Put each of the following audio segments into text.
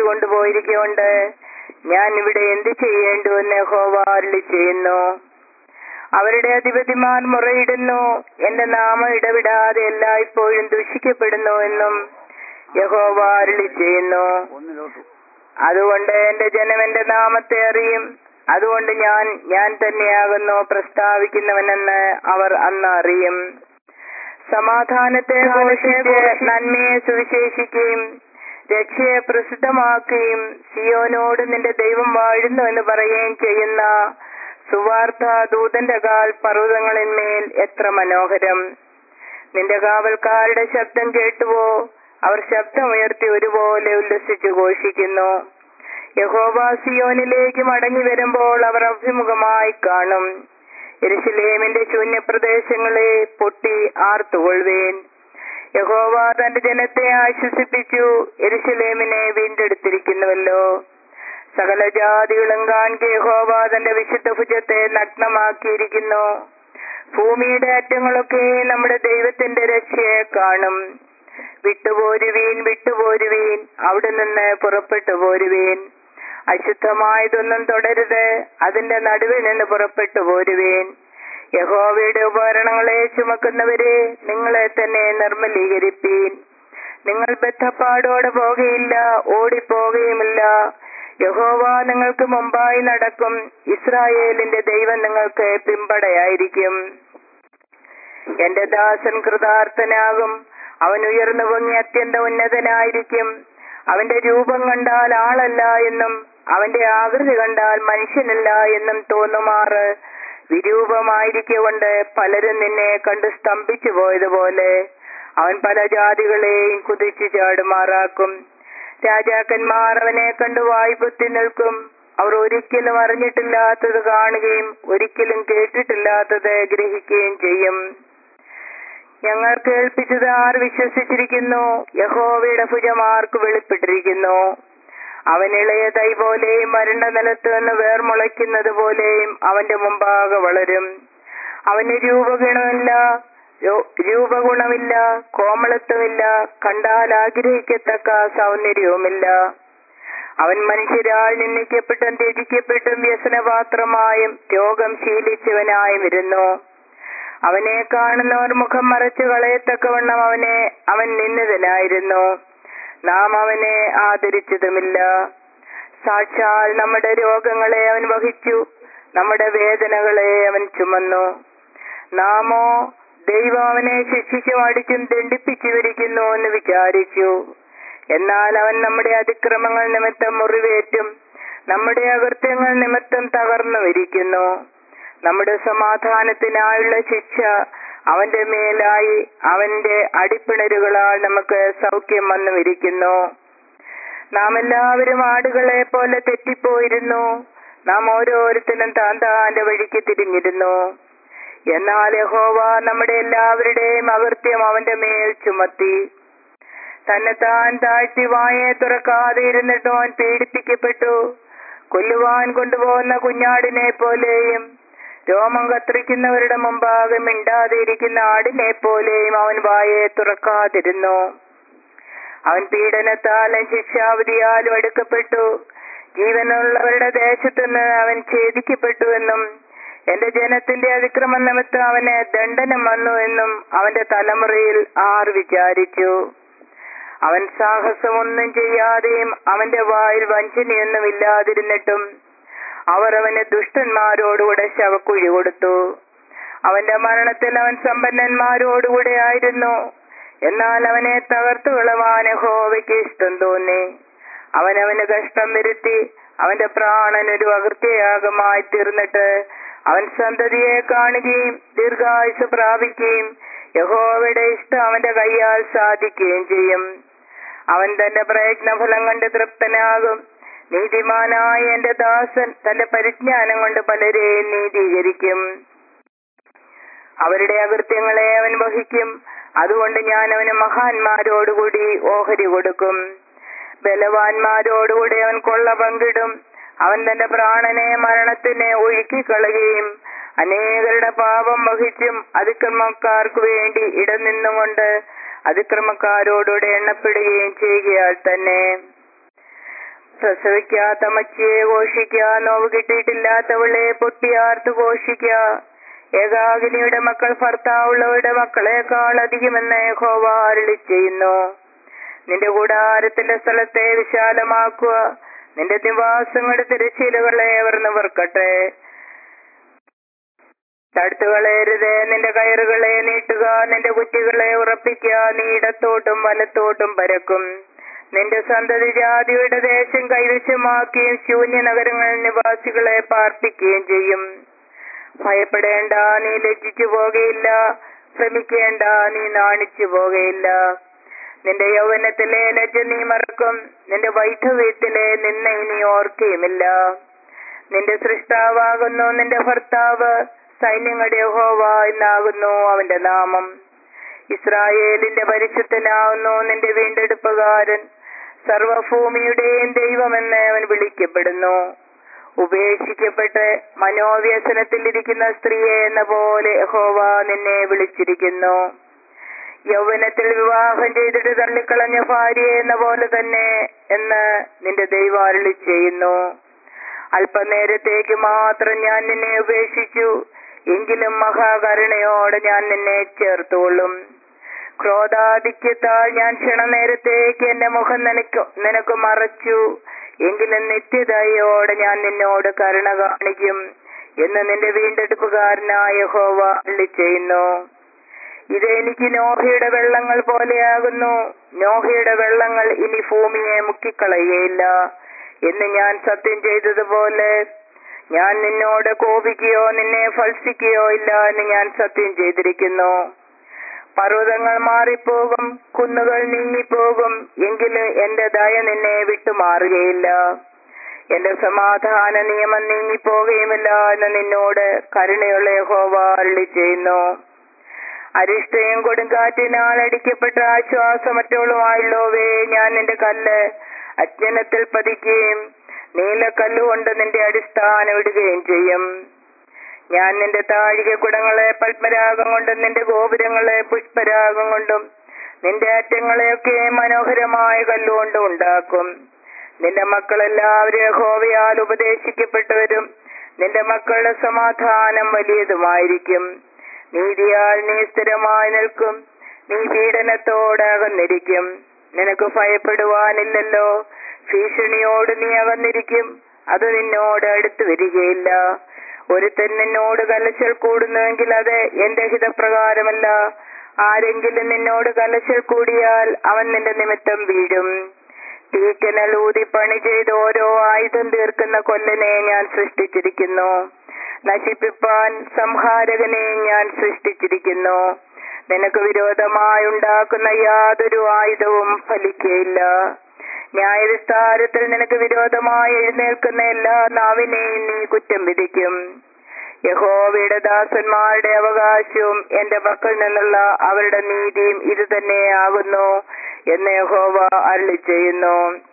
കൊണ്ടുപോയിരിക്കുകൊണ്ട് ഞാൻ ഇവിടെ എന്ത് ചെയ്യേണ്ടുവെന്ന് യഹോവ അരുളി ചെയ്യുന്നു അവരുടെ അധിപതിമാർ മുറയിടുന്നു എന്റെ നാമം ഇടവിടാതെ എല്ലായ്പ്പോഴും ദൂഷിക്കപ്പെടുന്നു എന്നും യഹോവ അരുളി ചെയ്യുന്നു ഒന്നിലോട്ട് അതുകൊണ്ട് എന്റെ ജനം എന്റെ നാമത്തെ അറിയും അതുകൊണ്ട് ഞാൻ ഞാൻ തന്നെയാകുന്നു പ്രസ്താവിക്കുന്നവനെന്ന് അവർ അന്ന് അറിയും സമാധാനത്തെ ഘോഷിച്ച് നന്മയെ സുവിശേഷിക്കുകയും രക്ഷയെ പ്രസിദ്ധമാക്കുകയും സിയോനോട് നിന്റെ ദൈവം വാഴുന്നു എന്ന് പറയുകയും ചെയ്യുന്ന സുവാർത്ത ദൂതന്റെ കാൽ പർവ്വതങ്ങളിന്മേൽ എത്ര മനോഹരം നിന്റെ കാവൽക്കാരുടെ ശബ്ദം കേട്ടുവോ അവർ ശബ്ദമുയർത്തി ഒരുപോലെ ഉല്ലസിച്ചു ഘോഷിക്കുന്നു യഹോവ സിയോനിലേക്ക് മടങ്ങി വരുമ്പോൾ അവർ അഭിമുഖമായി കാണും എരുശലേമിന്റെ ശൂന്യപ്രദേശങ്ങളെ പൊട്ടി ആർത്തുകൊള്ളുവേൻ യഹോവ തന്റെ ജനത്തെ ആശ്വസിപ്പിച്ചു എരുശലേമിനെ വീണ്ടെടുത്തിരിക്കുന്നുവല്ലോ സകല ജാതികളും കാൺകെ യഹോവ തന്റെ വിശുദ്ധ ഭുജത്തെ നഗ്നമാക്കിയിരിക്കുന്നു ഭൂമിയുടെ അറ്റങ്ങളൊക്കെ നമ്മുടെ ദൈവത്തിന്റെ രക്ഷയെ കാണും വിട്ടുപോരുവീൻ വിട്ടുപോരുവീൻ അവിടെ നിന്ന് പുറപ്പെട്ടു പോരുവീൻ അശുദ്ധമായതൊന്നും തുടരുത് അതിന്റെ നടുവിൽ നിന്ന് പുറപ്പെട്ടു പോരുവീൻ യഹോവയുടെ ഉപകരണങ്ങളെ ചുമക്കുന്നവരെ നിങ്ങളെ തന്നെ നിർമ്മലീകരിപ്പീൻ നിങ്ങൾ ബദ്ധപ്പാടോടെ പോകുകയില്ല ഓടിപ്പോകുകയുമില്ല യഹോവ നിങ്ങൾക്ക് മുമ്പായി നടക്കും ഇസ്രായേലിന്റെ ദൈവം നിങ്ങൾക്ക് പിമ്പടയായിരിക്കും എന്റെ ദാസൻ കൃതാർത്ഥനാകും അവൻ ഉയർന്നു പൊങ്ങി അത്യന്ത ഉന്നതനായിരിക്കും അവന്റെ രൂപം കണ്ടാൽ ആളല്ല എന്നും അവന്റെ ആകൃതി കണ്ടാൽ മനുഷ്യനല്ല എന്നും തോന്നുമാറ് വിരൂപമായിരിക്കൊണ്ട് പലരും നിന്നെ കണ്ടു സ്തംഭിച്ചു പോയതുപോലെ അവൻ പല ജാതികളെയും കുതിച്ചു ചാടുമാറാക്കും രാജാക്കന്മാർ അവനെ കണ്ടു വായ്പുത്തി നിൽക്കും അവർ ഒരിക്കലും അറിഞ്ഞിട്ടില്ലാത്തത് കാണുകയും ഒരിക്കലും കേട്ടിട്ടില്ലാത്തത് ഗ്രഹിക്കുകയും ചെയ്യും ഞങ്ങൾ കേൾപ്പിച്ചത് ആർ വിശ്വസിച്ചിരിക്കുന്നു യഹോവയുടെ ഭുജമാർക്ക് വെളിപ്പെട്ടിരിക്കുന്നു അവൻ ഇളയ തൈ പോലെയും വരണ്ട നിലത്ത് നിന്ന് വേർമുളയ്ക്കുന്നത് പോലെയും അവന്റെ മുമ്പാകെ വളരും അവന് രൂപഗുണമില്ല രൂ- രൂപഗുണമില്ല കോമളത്വമില്ല കണ്ടാൽ ആഗ്രഹിക്കത്തക്ക സൗന്ദര്യവുമില്ല അവൻ മനുഷ്യരാൽ നിന്ദിക്കപ്പെട്ടും ത്യജിക്കപ്പെട്ടും വ്യസനപാത്രമായും രോഗം ശീലിച്ചവനായും ഇരുന്നു അവനെ കാണുന്നവർ മുഖം മറച്ചു കളയത്തക്കവണ്ണം അവനെ അവൻ നിന്നതനായിരുന്നു നാം അവനെ ആദരിച്ചതുമില്ല സാക്ഷാൽ നമ്മുടെ രോഗങ്ങളെ അവൻ വഹിച്ചു നമ്മുടെ വേദനകളെ അവൻ ചുമന്നു നാമോ ദൈവം അവനെ ശിക്ഷിച്ചും അടിച്ചും ദണ്ഡിപ്പിച്ചു വരിക്കുന്നു എന്ന് വിചാരിച്ചു എന്നാൽ അവൻ നമ്മുടെ അതിക്രമങ്ങൾ നിമിത്തം മുറിവേറ്റും നമ്മുടെ അകൃത്യങ്ങൾ നിമിത്തം തകർന്നു വരിക്കുന്നു നമ്മുടെ സമാധാനത്തിനായുള്ള ശിക്ഷ അവന്റെ മേലായി അവന്റെ അടിപ്പിണരുകളാൽ നമുക്ക് സൗഖ്യം വന്നു വിരിക്കുന്നു നാം എല്ലാവരും ആടുകളെ പോലെ തെറ്റിപ്പോയിരുന്നു നാം ഓരോരുത്തരും താൻ താന്റെ വഴിക്ക് തിരിഞ്ഞിരുന്നു എന്നാൽ യഹോവ നമ്മുടെ എല്ലാവരുടെയും അകൃത്യം അവന്റെ മേൽ ചുമത്തി തന്നെ താൻ താഴ്ത്തി വായെ തുറക്കാതെ ഇരുന്നിട്ട് അവൻ പീഡിപ്പിക്കപ്പെട്ടു കൊല്ലുവാൻ കൊണ്ടുപോകുന്ന കുഞ്ഞാടിനെ പോലെയും രോമം കത്രിക്കുന്നവരുടെ മുമ്പാകെ മിണ്ടാതെ ഇരിക്കുന്ന ആടിനെ പോലെയും അവൻ വായെ തുറക്കാതിരുന്നു അവൻ പീഡനത്താലും ശിക്ഷാവധിയാലും എടുക്കപ്പെട്ടു ജീവനുള്ളവരുടെ ദേശത്തുനിന്ന് അവൻ ഛേദിക്കപ്പെട്ടുവെന്നും എന്റെ ജനത്തിന്റെ അതിക്രമം നിമിത്തം അവന് ദണ്ഡനം വന്നു എന്നും അവന്റെ തലമുറയിൽ ആർ വിചാരിച്ചു അവൻ സാഹസമൊന്നും ചെയ്യാതെയും അവന്റെ വായിൽ വഞ്ചനയൊന്നും ഇല്ലാതിരുന്നിട്ടും അവർ അവന് ദുഷ്ടന്മാരോടുകൂടെ ശവക്കുഴി കൊടുത്തു അവന്റെ മരണത്തിൽ അവൻ സമ്പന്നന്മാരോടുകൂടെ ആയിരുന്നു എന്നാൽ അവനെ തകർത്തു കളവാൻ ഹോവയ്ക്ക് ഇഷ്ടം തോന്നി അവൻ അവന് കഷ്ടം വരുത്തി അവന്റെ പ്രാണൻ ഒരു അകൃത്യയാഗമായി തീർന്നിട്ട് അവൻ സന്തതിയെ കാണുകയും ദീർഘായുസ് പ്രാപിക്കുകയും യഹോവയുടെ ഇഷ്ടം അവന്റെ കൈയാൽ സാധിക്കുകയും ചെയ്യും അവൻ തന്റെ പ്രയത്നഫലം കണ്ട് തൃപ്തനാകും നീതിമാനായ എന്റെ ദാസൻ തന്റെ പരിജ്ഞാനം കൊണ്ട് പലരെയും നീതീകരിക്കും അവരുടെ അകൃത്യങ്ങളെ അവൻ വഹിക്കും അതുകൊണ്ട് ഞാൻ അവന് മഹാന്മാരോടുകൂടി ഓഹരി കൊടുക്കും ബലവാന്മാരോടുകൂടി അവൻ കൊള്ള പങ്കിടും അവൻ തന്റെ പ്രാണനെ മരണത്തിന് ഒഴുക്കിക്കളയുകയും അനേകരുടെ പാപം വഹിച്ചും അതിക്രമക്കാർക്ക് വേണ്ടി ഇടം നിന്നുകൊണ്ട് അതിക്രമക്കാരോടുകൂടെ എണ്ണപ്പെടുകയും ചെയ്യുകയാൽ തന്നെ പ്രസവിക്കാത്ത മച്ചിയെ ഘോഷിക്ക നോവ് കിട്ടിയിട്ടില്ലാത്തവളെ പൊട്ടിയാർത്ത് ഘോഷിക്ക ഏകാകിനിയുടെ മക്കൾ ഭർത്താവുള്ളവരുടെ മക്കളെക്കാൾ അധികമെന്ന് യഹോവ അരുളി ചെയ്യുന്നു നിന്റെ കൂടാരത്തിന്റെ സ്ഥലത്തെ വിശാലമാക്കുക നിന്റെ നിവാസങ്ങളുടെ തിരശ്ശീലകളെ അവർ നിവർക്കട്ടെ തടുത്തുകളയരുത് നിന്റെ കയറുകളെ നീട്ടുക നിന്റെ കുറ്റികളെ ഉറപ്പിക്കുക നീ ഇടത്തോട്ടും വലത്തോട്ടും പരക്കും നിന്റെ സന്തതി ജാതിയുടെ ദേശം കൈവശമാക്കുകയും ശൂന്യ നഗരങ്ങളിൽ നിവാസികളെ പാർപ്പിക്കുകയും ചെയ്യും ഭയപ്പെടേണ്ട നീ ലജ്ജിച്ചു പോകുകയില്ല ശ്രമിക്കേണ്ട നീ നാണിച്ചു പോകുകയില്ല നിന്റെ യൗവനത്തിലെ ലജ്ജ നീ മറക്കും നിന്റെ വൈധവ്യത്തിലെ നിന്നെ ഇനി ഓർക്കുകയുമില്ല നിന്റെ സൃഷ്ടാവാകുന്നു നിന്റെ ഭർത്താവ് സൈന്യങ്ങളുടെ ഹോവ എന്നാകുന്നു അവന്റെ നാമം ഇസ്രായേലിന്റെ പരിശുദ്ധനാകുന്നു നിന്റെ വീണ്ടെടുപ്പുകാരൻ സർവഭൂമിയുടെയും ദൈവമെന്ന് അവൻ വിളിക്കപ്പെടുന്നു ഉപേക്ഷിക്കപ്പെട്ട് മനോവ്യസനത്തിലിരിക്കുന്ന സ്ത്രീയെ എന്ന പോലെ ഹോവ നിന്നെ വിളിച്ചിരിക്കുന്നു യൗവനത്തിൽ വിവാഹം ചെയ്തിട്ട് തള്ളിക്കളഞ്ഞ ഭാര്യ എന്ന പോലെ തന്നെ എന്ന് നിന്റെ ദൈവം അരുളി ചെയ്യുന്നു അല്പനേരത്തേക്ക് മാത്രം ഞാൻ നിന്നെ ഉപേക്ഷിച്ചു എങ്കിലും മഹാകരുണയോടെ ഞാൻ നിന്നെ ചേർത്തുകൊള്ളും ക്രോധാധിക്യത്താൽ ഞാൻ ക്ഷണനേരത്തേക്ക് എന്റെ മുഖം നിനക്ക് നിനക്ക് മറച്ചു എങ്കിലും നിത്യതയോടെ ഞാൻ നിന്നോട് കരുണ കാണിക്കും എന്ന് നിന്റെ വീണ്ടെടുപ്പുകാരനായ ഹോവ അള്ളി ചെയ്യുന്നു ഇത് എനിക്ക് നോഹയുടെ വെള്ളങ്ങൾ പോലെയാകുന്നു നോഹയുടെ വെള്ളങ്ങൾ ഇനി ഭൂമിയെ മുക്കിക്കളയുകയില്ല എന്ന് ഞാൻ സത്യം ചെയ്തതുപോലെ ഞാൻ നിന്നോട് കോപിക്കുകയോ നിന്നെ ഫൽസിക്കുകയോ ഇല്ല എന്ന് ഞാൻ സത്യം ചെയ്തിരിക്കുന്നു പർവ്വതങ്ങൾ മാറിപ്പോകും കുന്നുകൾ നീങ്ങിപ്പോകും എങ്കിലും എന്റെ ദയ നിന്നെ വിട്ടുമാറുകയില്ല എന്റെ സമാധാന നിയമം നീങ്ങിപ്പോകുകയുമില്ല എന്ന് നിന്നോട് കരുണയുള്ള യഹോവ അരുളി ചെയ്യുന്നു അരിഷ്ടയും കൊടുങ്കാറ്റിനാൽ അടിക്കപ്പെട്ട ആശ്വാസമറ്റോളുമായുള്ളോവേ ഞാൻ നിന്റെ കല്ല് അജ്ഞനത്തിൽ പതിക്കുകയും നീലക്കല്ലുകൊണ്ട് നിന്റെ അടിസ്ഥാനം ഇടുകയും ചെയ്യും ഞാൻ നിന്റെ താഴിക കുടങ്ങളെ പത്മരാഗം കൊണ്ടും നിന്റെ ഗോപുരങ്ങളെ പുഷ്പരാഗം കൊണ്ടും നിന്റെ അറ്റങ്ങളെയൊക്കെ മനോഹരമായ കല്ലുകൊണ്ടും ഉണ്ടാക്കും നിന്റെ മക്കളെല്ലാവരും യഹോവയാൽ ഉപദേശിക്കപ്പെട്ടവരും നിന്റെ മക്കളുടെ സമാധാനം വലിയതുമായിരിക്കും നീതിയാൽ നീ സ്ഥിരമായി നിൽക്കും നീ പീഡനത്തോട് അകന്നിരിക്കും നിനക്ക് ഭയപ്പെടുവാനില്ലല്ലോ ഭീഷണിയോട് നീ അകന്നിരിക്കും അത് നിന്നോട് അടുത്തു വരികയില്ല ഒരുത്തൻ നിന്നോട് കലശൽ കൂടുന്നുവെങ്കിൽ അത് എന്റെ ഹിതപ്രകാരമല്ല ആരെങ്കിലും നിന്നോട് കലശൽ കൂടിയാൽ അവൻ നിന്റെ നിമിത്തം വീഴും തീക്കനൽ ഊതി പണി ചെയ്ത് ഓരോ ആയുധം തീർക്കുന്ന കൊല്ലനെ ഞാൻ സൃഷ്ടിച്ചിരിക്കുന്നു നശിപ്പിപ്പാൻ സംഹാരകനെ ഞാൻ സൃഷ്ടിച്ചിരിക്കുന്നു നിനക്ക് വിരോധമായി ഉണ്ടാക്കുന്ന യാതൊരു ആയുധവും ഫലിക്കയില്ല ന്യായവിസ്താരത്തിൽ നിനക്ക് വിരോധമായി എഴുന്നേൽക്കുന്ന എല്ലാ നാവിനെയും നീ കുറ്റം വിധിക്കും യഹോവയുടെ ദാസന്മാരുടെ അവകാശവും എന്റെ മക്കൾ നിന്നുള്ള അവരുടെ നീതിയും ഇത് തന്നെയാകുന്നു എന്ന് യഹോവ അരുളി ചെയ്യുന്നു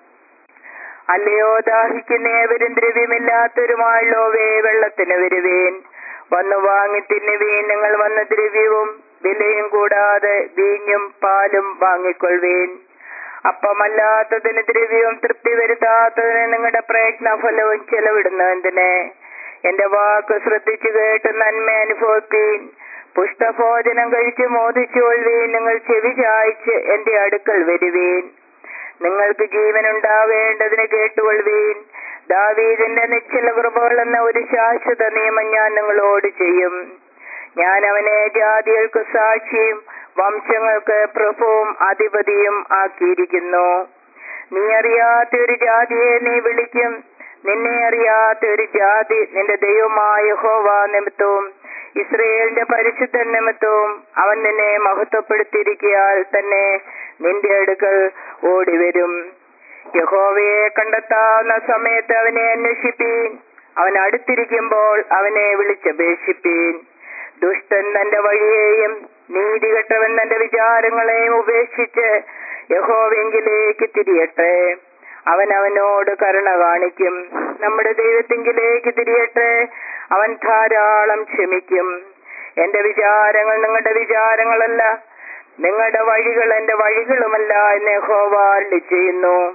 അല്ലയോ ദാഹിക്കുന്ന ഏവരും ദ്രവ്യമില്ലാത്തവരുമായുള്ളോവേ വെള്ളത്തിന് വരുവേൻ വന്നു വാങ്ങി തിന്നുവീൻ നിങ്ങൾ വന്ന ദ്രവ്യവും വിലയും കൂടാതെ വീഞ്ഞും പാലും വാങ്ങിക്കൊള്ളുവീൻ അപ്പമല്ലാത്തതിന് ദ്രവ്യവും തൃപ്തി വരുത്താത്തതിന് നിങ്ങളുടെ പ്രയത്നഫലവും ചെലവിടുന്നു എന്തിന് എന്റെ വാക്ക് ശ്രദ്ധിച്ചു കേട്ട് നന്മ അനുഭവിപ്പീൻ പുഷ്ടഭോജനം കഴിച്ച് മോദിച്ചുകൊള്ളുവീൻ നിങ്ങൾ ചെവി ചായ്ച്ച് എന്റെ അടുക്കൽ വരുവീൻ നിങ്ങൾക്ക് ജീവൻ ഉണ്ടാവേണ്ടതിന് കേട്ടുകൊള്ളുവീൻ ദാവീദിന്റെ നിശ്ചല കൃപകൾ എന്ന ഒരു ശാശ്വത നിയമം ഞാൻ നിങ്ങളോട് ചെയ്യും ഞാൻ അവനെ ജാതികൾക്ക് സാക്ഷിയും വംശങ്ങൾക്ക് പ്രഭുവും അധിപതിയും ആക്കിയിരിക്കുന്നു നീ അറിയാത്ത ഒരു ജാതിയെ നീ വിളിക്കും നിന്നെ അറിയാത്ത ഒരു ജാതി നിന്റെ ദൈവമായ ഹോവ നിമിത്തവും ഇസ്രയേലിന്റെ പരിശുദ്ധ നിമിത്തവും അവൻ നിന്നെ മഹത്വപ്പെടുത്തിയിരിക്കയാൽ തന്നെ നിന്റെ അടുക്കൽ ഓടിവരും യഹോവയെ കണ്ടെത്താവുന്ന സമയത്ത് അവനെ അന്വേഷിപ്പീൻ അവൻ അടുത്തിരിക്കുമ്പോൾ അവനെ വിളിച്ചപേക്ഷിപ്പീൻ ദുഷ്ടൻ തന്റെ വഴിയെയും നീതികെട്ടവൻ തന്റെ വിചാരങ്ങളെയും ഉപേക്ഷിച്ച് യഹോവെങ്കിലേക്ക് തിരിയട്ടെ അവൻ അവനോട് കരുണ കാണിക്കും നമ്മുടെ ദൈവത്തെങ്കിലേക്ക് തിരിയട്ടെ അവൻ ധാരാളം ക്ഷമിക്കും എന്റെ വിചാരങ്ങൾ നിങ്ങളുടെ വിചാരങ്ങളല്ല നിങ്ങളുടെ വഴികൾ എന്റെ വഴികളുമല്ല എന്ന് യഹോവ അരുളി ചെയ്യുന്നു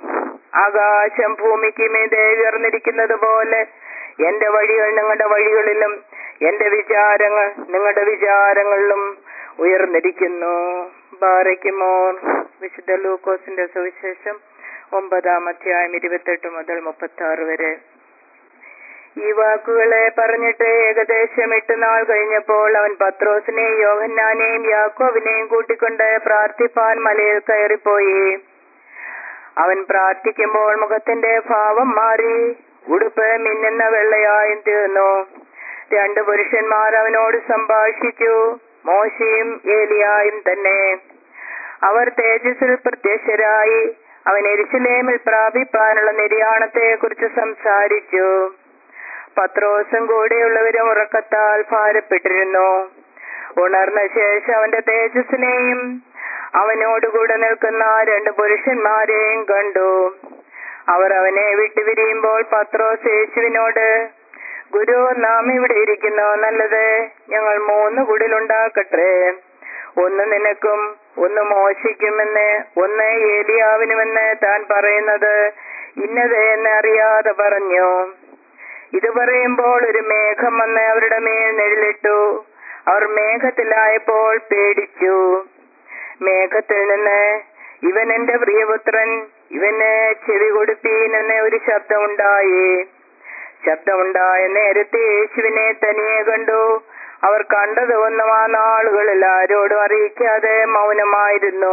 ആകാശം ഭൂമിക്ക് മീതെ ഉയർന്നിരിക്കുന്നത് പോലെ എന്റെ വഴികൾ നിങ്ങളുടെ വഴികളിലും എന്റെ വിചാരങ്ങൾ നിങ്ങളുടെ വിചാരങ്ങളിലും ഉയർന്നിരിക്കുന്നു ബാറയ്ക്കുമോർ വിശുദ്ധ ലൂക്കോസിന്റെ സുവിശേഷം ഒമ്പതാം അധ്യായം ഇരുപത്തെട്ട് മുതൽ മുപ്പത്തി ആറ് വരെ ഈ വാക്കുകളെ പറഞ്ഞിട്ട് ഏകദേശം എട്ട് നാൾ കഴിഞ്ഞപ്പോൾ അവൻ പത്രോസിനെയും യോഹന്നാനെയും യാക്കോബിനെയും കൂട്ടിക്കൊണ്ട് പ്രാർത്ഥിപ്പാൻ മലയിൽ കയറിപ്പോയി അവൻ പ്രാർത്ഥിക്കുമ്പോൾ മുഖത്തിന്റെ ഭാവം മാറി ഉടുപ്പ് മിന്നുന്ന വെള്ളയായും തീർന്നു രണ്ടു പുരുഷന്മാർ അവനോട് സംഭാഷിച്ചു മോശയും ഏലിയായും തന്നെ അവർ തേജസ്സിൽ പ്രത്യക്ഷരായി അവൻ എരിശിലേമിൽ പ്രാപിപ്പാനുള്ള നിര്യാണത്തെ കുറിച്ച് സംസാരിച്ചു പത്രോസും കൂടെയുള്ളവരും ഉറക്കത്താൽ ഭാരപ്പെട്ടിരുന്നു ഉണർന്ന ശേഷം അവന്റെ തേജസ്സിനെയും അവനോടുകൂടെ നിൽക്കുന്ന രണ്ട് പുരുഷന്മാരെയും കണ്ടു അവർ അവനെ വിട്ടുപിരിയുമ്പോൾ പത്രോസ് യേശുവിനോട് ഗുരു നാം ഇവിടെ ഇരിക്കുന്നു നല്ലത് ഞങ്ങൾ മൂന്ന് കുടിലുണ്ടാക്കട്ടെ ഒന്ന് നിനക്കും ഒന്ന് മോശിക്കുമെന്ന് ഒന്ന് ഏലിയാവിനുമെന്ന് താൻ പറയുന്നത് ഇന്നത് എന്ന് അറിയാതെ പറഞ്ഞു ഇത് പറയുമ്പോൾ ഒരു മേഘം വന്ന് അവരുടെ മേൽ നിഴലിട്ടു അവർ മേഘത്തിലായപ്പോൾ പേടിച്ചു മേഘത്തിൽ നിന്ന് ഇവൻ എന്റെ പ്രിയപുത്രൻ ഇവന് ചെവി കൊടുപ്പീൻ എന്ന ഒരു ശബ്ദമുണ്ടായി ശബ്ദമുണ്ടായ നേരത്തെ യേശുവിനെ തനിയെ കണ്ടു അവർ കണ്ടത് ഒന്നും ആ നാളുകളിൽ ആരോടും അറിയിക്കാതെ മൗനമായിരുന്നു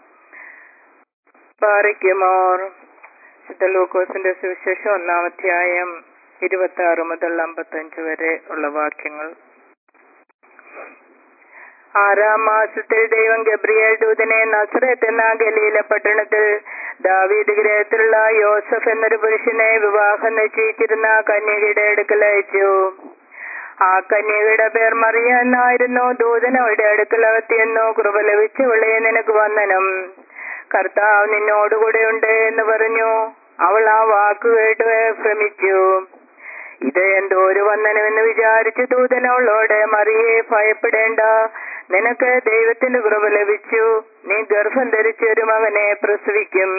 പാറിക്കുമോർ ലൂക്കോസിന്റെ സുവിശേഷം ഒന്നാം അധ്യായം ഇരുപത്തി ആറ് മുതൽ അമ്പത്തഞ്ച് വരെ ഉള്ള വാക്യങ്ങൾ ആറാം മാസത്തിൽ ദൈവം ഗബ്രിയേൽ ദൂതനെ നസ്രത്ത് എന്ന ഗലീല പട്ടണത്തിൽ ദാവീദ് ഗ്രഹത്തിലുള്ള യോസഫ് എന്നൊരു പുരുഷനെ വിവാഹം നിശ്ചയിച്ചിരുന്ന കന്യകയുടെ അടുക്കൽ അയച്ചു ആ കന്യകയുടെ പേർ മറിയ എന്നായിരുന്നു ദൂതൻ അവളുടെ അടുക്കലകത്തിയെന്നു കൃപ ലഭിച്ചവളെ നിനക്ക് വന്ദനം കർത്താവ് നിന്നോടുകൂടെ ഉണ്ട് എന്ന് പറഞ്ഞു അവൾ ആ വാക്ക് കേട്ട് ഭ്രമിച്ചു ഇത് എന്തോ ഒരു വന്ദനമെന്ന് വിചാരിച്ചു ദൂതൻ അവളോട് മറിയെ ഭയപ്പെടേണ്ട നിനക്ക് ദൈവത്തിന്റെ കൃപ ലഭിച്ചു നീ ഗർഭം ധരിച്ച ഒരു മകനെ പ്രസവിക്കും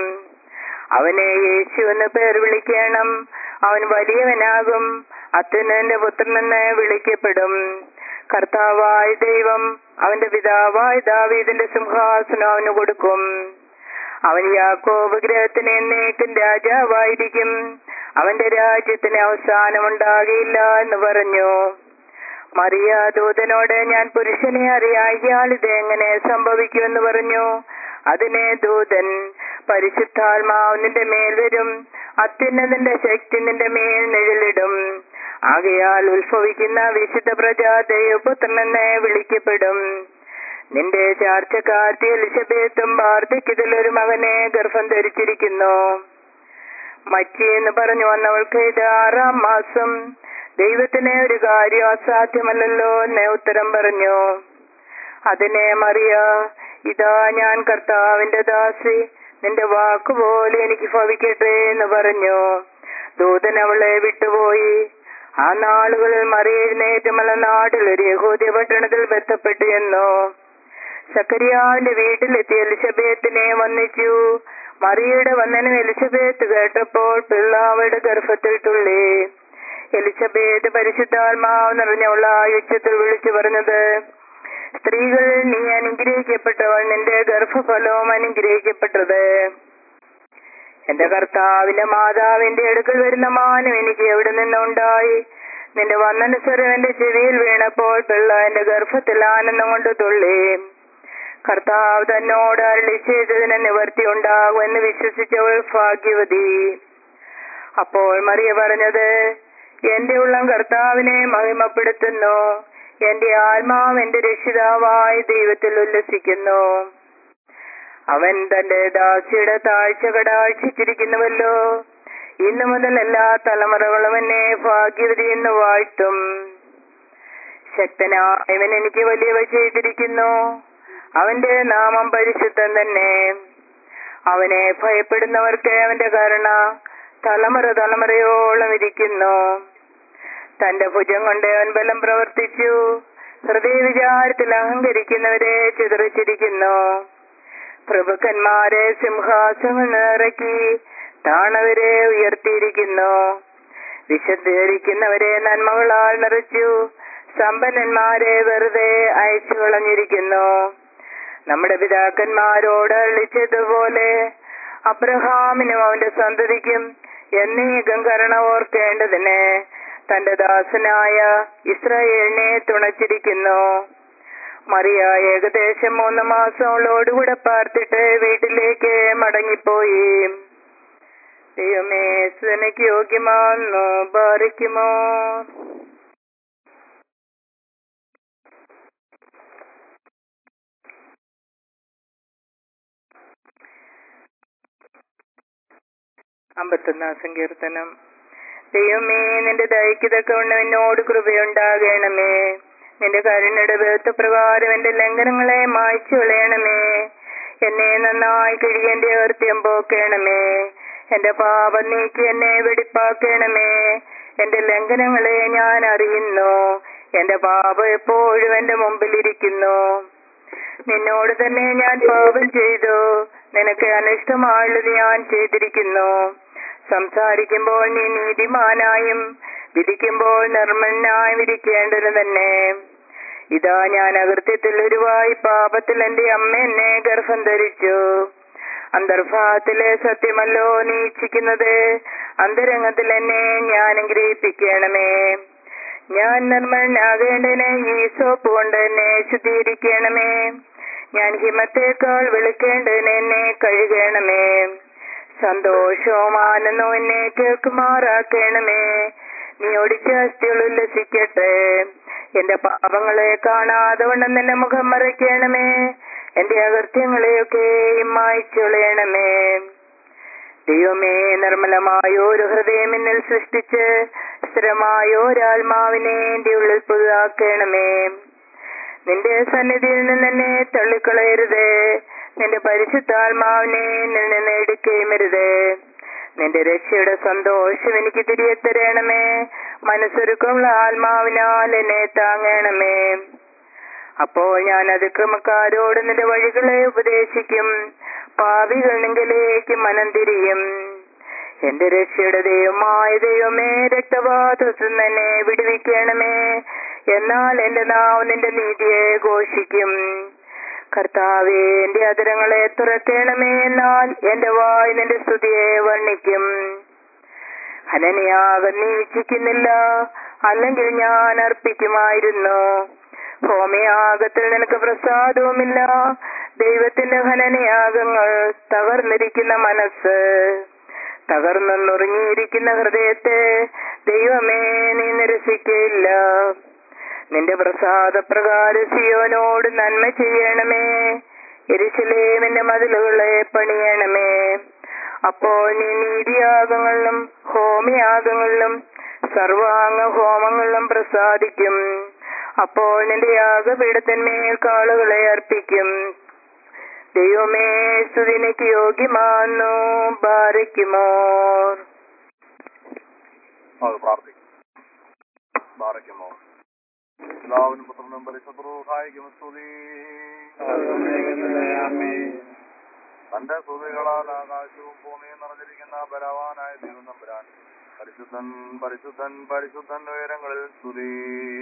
അവനെ യേശു എന്ന് പേർ വിളിക്കണം അവൻ വലിയവനാകും അത്യുന്നതിന്റെ പുത്രനെന്ന് വിളിക്കപ്പെടും കർത്താവായ ദൈവം അവന്റെ പിതാവായ ദാവീദിന്റെ സിംഹാസനം അവന് കൊടുക്കും അവൻ യാക്കോബ് ഗ്രഹത്തിന് എന്നേക്കും രാജാവായിരിക്കും അവന്റെ രാജ്യത്തിന് അവസാനമുണ്ടാകില്ല എന്ന് പറഞ്ഞു മറിയ ദൂതനോട് ഞാൻ പുരുഷനെ അറിയാൽ ഇത് എങ്ങനെ സംഭവിക്കുമെന്ന് പറഞ്ഞു അതിനെ ദൂതൻ പരിശുദ്ധാത്മാവ് നിന്റെ മേൽ വരും അത്യുന്നതിന്റെ ശക്തി നിന്റെ മേൽ നിഴലിടും ആകയാൽ ഉത്ഭവിക്കുന്ന വിശുദ്ധ പ്രജ ദൈവപുത്രനെന്ന് വിളിക്കപ്പെടും നിന്റെ ചാർച്ചക്കാർത്തി എലിസബേത്തും വാർദ്ധക്യത്തിലൊരു മകനെ ഗർഭം ധരിച്ചിരിക്കുന്നു മച്ചി എന്ന് പറഞ്ഞു വന്നവൾക്ക് ഇത് ആറാം മാസം ദൈവത്തിന് ഒരു കാര്യം അസാധ്യമല്ലല്ലോ എന്ന് ഉത്തരം പറഞ്ഞു അതിനെ മറിയ ഇതാ ഞാൻ കർത്താവിന്റെ ദാസി നിന്റെ വാക്കുപോലെ എനിക്ക് ഭവിക്കട്ടെ എന്ന് പറഞ്ഞു ദൂതൻ അവളെ വിട്ടുപോയി ആ നാളുകളിൽ മറിയ എഴുന്നേറ്റ് മലനാട്ടിൽ ഒരു യഹൂദ്യ പട്ടണത്തിൽ ബന്ധപ്പെട്ടു എന്നോ സക്കരിയാവിന്റെ വീട്ടിലെത്തിയ എലിസബേത്തിനെ വന്നിച്ചു മറിയയുടെ വന്ദനം എലിസബേത്ത് കേട്ടപ്പോൾ പിള്ളാവയുടെ ഗർഭത്തിൽ തുള്ളി എലിസബേത്ത് പരിശുദ്ധാത്മാവ് നിറഞ്ഞവള യുദ്ധത്തിൽ വിളിച്ചു പറഞ്ഞത് സ്ത്രീകൾ നീ അനുഗ്രഹിക്കപ്പെട്ടവൾ നിന്റെ ഗർഭഫലവും അനുഗ്രഹിക്കപ്പെട്ടത് എന്റെ കർത്താവിന്റെ മാതാവിന്റെ അടുക്കൽ വരുന്ന മാനം എനിക്ക് എവിടെ നിന്നുണ്ടായി നിന്റെ വന്ദനസ്വരം എന്റെ ചെവിയിൽ വീണപ്പോൾ പിള്ള എന്റെ ഗർഭത്തിൽ ആനന്ദം കൊണ്ട് തുള്ളി കർത്താവ് തന്നോട് അരളി ചെയ്തതിന് നിവർത്തി ഉണ്ടാകും എന്ന് വിശ്വസിച്ചവൾ ഭാഗ്യവതി അപ്പോൾ മറിയ പറഞ്ഞത് എന്റെ ഉള്ളം കർത്താവിനെ മഹിമപ്പെടുത്തുന്നു എന്റെ ആത്മാവ് എന്റെ രക്ഷിതാവായ ദൈവത്തിൽ ഉല്ലസിക്കുന്നു അവൻ തന്റെ ദാസിയുടെ താഴ്ച കടാഴ്ചിച്ചിരിക്കുന്നുവല്ലോ ഇന്നു മുതൽ എല്ലാ തലമുറകളും എന്നെ ഭാഗ്യവതി എന്ന് വാഴ്ത്തും ശക്തനായവൻ എനിക്ക് വലിയവ ചെയ്തിരിക്കുന്നു അവന്റെ നാമം പരിശുദ്ധം തന്നെ അവനെ ഭയപ്പെടുന്നവർക്ക് അവന്റെ കരുണ തലമുറ തലമുറയോളം ഇരിക്കുന്നു തന്റെ ഭുജം കൊണ്ട് അവൻ ബലം പ്രവർത്തിച്ചു ഹൃദയ വിചാരത്തിൽ അഹങ്കരിക്കുന്നവരെ ചിതറിച്ചിരിക്കുന്നു പ്രഭുക്കന്മാരെ സിംഹാസനം ഇറക്കി താണവരെ ഉയർത്തിയിരിക്കുന്നു വിശദീകരിക്കുന്നവരെ നന്മകളാൽ നിറച്ചു സമ്പന്നന്മാരെ വെറുതെ അയച്ചു കളഞ്ഞിരിക്കുന്നു നമ്മുടെ പിതാക്കന്മാരോട് അള്ളിച്ചതുപോലെ അബ്രഹാമിനും അവന്റെ സന്തതിക്കും എന്നീകം കരുണ ഓർക്കേണ്ടതിന് തന്റെ ദാസനായ ഇസ്രായേലിനെ തുണച്ചിരിക്കുന്നു മറിയ ഏകദേശം മൂന്ന് മാസങ്ങളോടുകൂടെ പാർത്തിട്ട് വീട്ടിലേക്ക് മടങ്ങിപ്പോയി ദൈവമേ സുനക്ക് യോഗ്യമാന്നു ബാധിക്കുമോ അമ്പത്തൊന്നാം സങ്കീർത്തനം ദൈവമേ നിന്റെ ദൈക്യതക്കവണ്ണം എന്നോട് കൃപയുണ്ടാകണമേ നിന്റെ കരുണയുടെ വേത്ത പ്രകാരം എന്റെ ലംഘനങ്ങളെ മായ്ച്ചു കളയണമേ എന്നെ നന്നായി കിഴിയന്റെ അകൃത്യം പോക്കണമേ എന്റെ പാപം നീക്കി എന്നെ വെടിപ്പാക്കണമേ എന്റെ ലംഘനങ്ങളെ ഞാൻ അറിയുന്നു എന്റെ പാപം എപ്പോഴും എന്റെ മുമ്പിലിരിക്കുന്നു നിന്നോട് തന്നെ ഞാൻ പാപം ചെയ്തു നിനക്ക് അനിഷ്ടമായുള്ളത് ഞാൻ ചെയ്തിരിക്കുന്നു സംസാരിക്കുമ്പോൾ നീ നീതിമാനായും വിധിക്കുമ്പോൾ നിർമ്മലനായും ഇരിക്കേണ്ടത് തന്നെ ഇതാ ഞാൻ അകൃത്യത്തിൽ ഉരുവായി പാപത്തിൽ എന്റെ അമ്മ എന്നെ ഗർഭം ധരിച്ചു അന്തർഭാഗത്തിലെ സത്യമല്ലോ നീ ഇച്ഛിക്കുന്നത് അന്തരംഗത്തിൽ എന്നെ ഞാൻ ഗ്രഹിപ്പിക്കണമേ ഞാൻ നിർമ്മലനാകേണ്ടതിന് ഈ സോപ്പ് കൊണ്ട് എന്നെ ശുദ്ധീകരിക്കണമേ ഞാൻ ഹിമത്തേക്കാൾ വിളിക്കേണ്ടതിന് എന്നെ കഴുകണമേ സന്തോഷവും ആനന്ദവും എന്നെ കേൾക്കുമാറാക്കണമേ നീ ഒടിച്ച അസ്ഥികൾ ഉല്ലസിക്കട്ടെ എന്റെ പാപങ്ങളെ കാണാതെ വണ്ണം നിന്റെ മുഖം മറയ്ക്കണമേ എന്റെ അകൃത്യങ്ങളെയൊക്കെ മായ്ച്ചുളയണമേ ദൈവമേ നിർമ്മലമായ ഒരു ഹൃദയം എന്നിൽ സൃഷ്ടിച്ച് സ്ഥിരമായ ഒരാത്മാവിനെ എന്റെ ഉള്ളിൽ പുതുതാക്കണമേ നിന്റെ സന്നിധിയിൽ നിന്ന് എന്നെ തള്ളിക്കളയരുത് നിന്റെ പരിശുദ്ധാത്മാവിനെ എന്നിൽ നിന്ന് എടുക്കുകയും അരുത് നിന്റെ രക്ഷയുടെ സന്തോഷം എനിക്ക് തിരികെ തരണമേ മനസ്സൊരുക്കമുള്ള ആത്മാവിനാൽ എന്നെ താങ്ങണമേ അപ്പോൾ ഞാൻ അതിക്രമക്കാരോട് നിന്റെ വഴികളെ ഉപദേശിക്കും പാപികൾ നിങ്കലേക്ക് മനം തിരിയും എന്റെ രക്ഷയുടെ ദൈവമായ ദൈവമേ രക്തപാതത്തിൽ തന്നെ വിടുവിക്കണമേ എന്നാൽ എന്റെ നാവ് നിന്റെ നീതിയെ ഘോഷിക്കും കർത്താവേ എന്റെ അതിരങ്ങളെ തുറക്കണമേ എന്നാൽ എന്റെ വായ് നിന്റെ സ്തുതിയെ വർണ്ണിക്കും ഹനനയാകം നീ ഇച്ഛിക്കുന്നില്ല അല്ലെങ്കിൽ ഞാൻ അർപ്പിക്കുമായിരുന്നു ഹോമയാഗത്തിൽ നിനക്ക് പ്രസാദവുമില്ല ദൈവത്തിന്റെ ഹനനയാഗങ്ങൾ തകർന്നിരിക്കുന്ന മനസ്സ് തകർന്നു നുറുങ്ങിയിരിക്കുന്ന ഹൃദയത്തെ ദൈവമേ നീ നിരസിക്കയില്ല നിന്റെ പ്രസാദപ്രകാര സിയോനോട് നന്മ ചെയ്യണമേ എരിശിലേമിന്റെ മതിലുകളെ പണിയണമേ അപ്പോൾ നീ നീതിയാഗങ്ങളിലും ഹോമയാഗങ്ങളിലും സർവാംഗ ഹോമങ്ങളിലും പ്രസാദിക്കും അപ്പോൾ നിന്റെ യാഗപീഠത്തിന്മേൽ കാളുകളെ അർപ്പിക്കും ദൈവമേ സ്തുതിനക്ക് യോഗ്യമാന്നു ബാരയ്ക്കുമോ അത് പ്രാർത്ഥിക്കും ബാറയ്ക്കുമോ പിതാവിനും പുത്രനും പരിശുദ്ധായിക്കും സ്തുതി തന്റെ സ്തുതികളാൽ ആകാശവും ഭൂമിയും നിറഞ്ഞിരിക്കുന്ന ബലവാനായ ദൈവം നമ്പുരാൻ പരിശുദ്ധൻ പരിശുദ്ധൻ പരിശുദ്ധൻ ഉയരങ്ങളിൽ സ്തുതി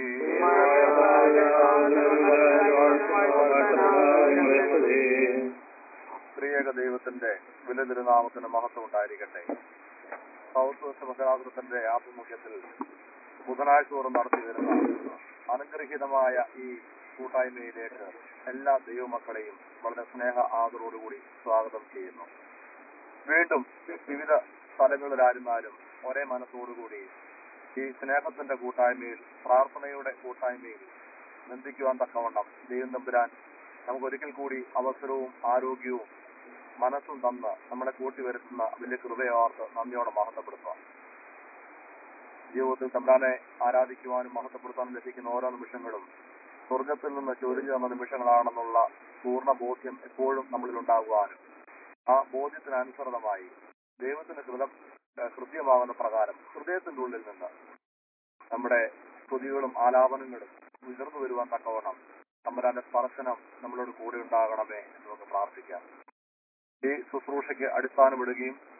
സ്ത്രീയക ദൈവത്തിന്റെ വില തിരുനാമത്തിന് മഹത്വം ഉണ്ടായിരിക്കട്ടെ സൗത്ത് വെസ്റ്റ് ഭദ്രാസനത്തിന്റെ ആഭിമുഖ്യത്തിൽ ബുധനാഴ്ച തോറും നടത്തി വരുന്ന അനുഗ്രഹീതമായ ഈ കൂട്ടായ്മയിലേക്ക് എല്ലാ ദൈവമക്കളെയും വളരെ സ്നേഹ ആദരവോടുകൂടി സ്വാഗതം ചെയ്യുന്നു വീണ്ടും വിവിധ സ്ഥലങ്ങളിലായിരുന്നാലും ഒരേ മനസ്സോടുകൂടി ഈ സ്നേഹത്തിന്റെ കൂട്ടായ്മയിൽ പ്രാർത്ഥനയുടെ കൂട്ടായ്മയിൽ ബന്ധിക്കുവാൻ തക്കവണ്ണം ദൈവം തമ്പുരാൻ നമുക്ക് ഒരിക്കൽ കൂടി അവസരവും ആരോഗ്യവും മനസ്സും തന്ന് നമ്മളെ കൂട്ടി വരുത്തുന്ന വലിയ കൃപയോർത്ത് നന്ദിയോടെ മഹത്വപ്പെടുത്തുക ജീവിതത്തിൽ തമ്പ്രാനെ ആരാധിക്കുവാനും മഹത്വപ്പെടുത്താനും ലഭിക്കുന്ന ഓരോ നിമിഷങ്ങളും സ്വർഗത്തിൽ നിന്ന് ചൊരിഞ്ഞു തന്ന നിമിഷങ്ങളാണെന്നുള്ള പൂർണ്ണ ബോധ്യം എപ്പോഴും നമ്മളിൽ ഉണ്ടാകുവാനും ആ ബോധ്യത്തിനനുസൃതമായി ദൈവത്തിന് കൃതം ഏഹ് കൃത്യമാകുന്ന പ്രകാരം ഹൃദയത്തിന്റെ ഉള്ളിൽ നിന്ന് നമ്മുടെ സ്തുതികളും ആലാപനങ്ങളും ഉയർന്നു വരുവാൻ തക്കവണ്ണം തമ്പുരാന്റെ സ്പർശനം നമ്മളോട് കൂടെ ഉണ്ടാകണമേ എന്ന് നമുക്ക് പ്രാർത്ഥിക്കാം ഈ ശുശ്രൂഷയ്ക്ക് അടിസ്ഥാനമിടുകയും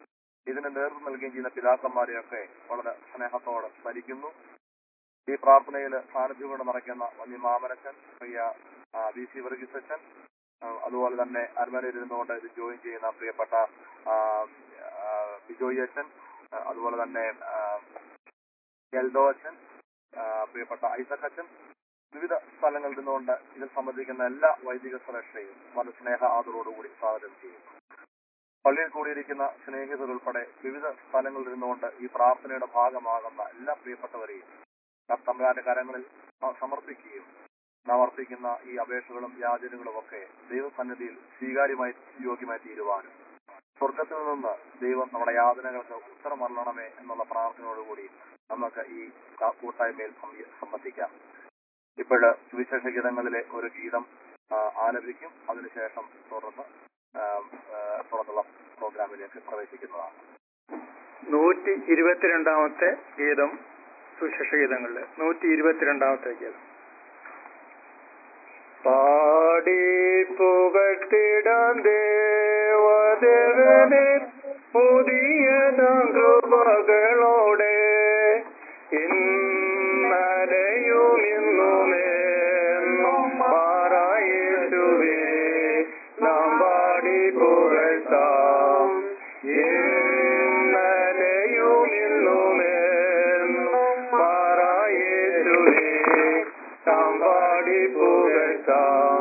ഇതിന് നേതൃത്വം നൽകുകയും ചെയ്യുന്ന പിതാക്കന്മാരെയൊക്കെ വളരെ സ്നേഹത്തോടെ സ്മരിക്കുന്നു ഈ പ്രാർത്ഥനയിൽ സാന്നിധ്യം കൊണ്ട് നിറയ്ക്കുന്ന വന്യ മാമനച്ചൻ പ്രിയ ആ, വി സി വർഗീസ് അച്ഛൻ ആ, അതുപോലെ തന്നെ അരമനയിൽ ഇരുന്നുകൊണ്ട് ഇത് ജോയിൻ ചെയ്യുന്ന പ്രിയപ്പെട്ട ആ, ആ, ബിജോയി അച്ഛൻ ആ, അതുപോലെ തന്നെ ആ, എൽദോ അച്ഛൻ ആ, പ്രിയപ്പെട്ട ഐസക് അച്ഛൻ വിവിധ സ്ഥലങ്ങളിൽ നിന്നുകൊണ്ട് ഇതിൽ സംബന്ധിക്കുന്ന എല്ലാ വൈദിക ശ്രേഷ്ഠയും വളരെ സ്നേഹ ആദരവോടുകൂടി സ്വാഗതം ചെയ്യുന്നു പള്ളിയിൽ കൂടിയിരിക്കുന്ന സ്നേഹിതർ ഉൾപ്പെടെ വിവിധ സ്ഥലങ്ങളിൽ നിന്നുകൊണ്ട് ഈ പ്രാർത്ഥനയുടെ ഭാഗമാകുന്ന എല്ലാ പ്രിയപ്പെട്ടവരെയും കർത്തമ്പരാന്റെ കരങ്ങളിൽ സ- സമർപ്പിക്കുകയും നാം അർപ്പിക്കുന്ന ഈ അപേക്ഷകളും യാചനകളും ഒക്കെ ദൈവസന്നിധിയിൽ സ്വീകാര്യമായി യോഗ്യമായി തീരുവാനും സ്വർഗത്തിൽ നിന്ന് ദൈവം നമ്മുടെ യാതനകൾക്ക് ഉത്തരം അരുളണമേ എന്നുള്ള പ്രാർത്ഥനയോടുകൂടി നമുക്ക് ഈ ക- കൂട്ടായ്മയിൽ സംബ- സംബന്ധിക്കാം ഇപ്പോഴ് സുവിശേഷ ഗീതങ്ങളിലെ ഒരു ഗീതം ആ, ആലപിക്കും അതിനുശേഷം തുടർന്ന് ആ, ആ, തുടർന്നുള്ള പ്രോഗ്രാമിലേക്ക് പ്രവേശിക്കുന്നതാണ് നൂറ്റി ഇരുപത്തിരണ്ടാമത്തെ ഗീതം സുശേഷ ഗീതങ്ങളില് നൂറ്റി ഇരുപത്തിരണ്ടാമത്തെ ഗീതം പാടി പുകട്ടിടാൻ ദേവദേവനെ പുതിയ കൃപകളോടെ ഇന്നലെയും ഇന്നുമേന്നും മാറായേശുവേ നാം പാടി പുകഴ്ത്താം ഇന്നലെയും ഇന്നുമേന്നും മാറായേശുവേ നാം പാടി പുകഴ്ത്താം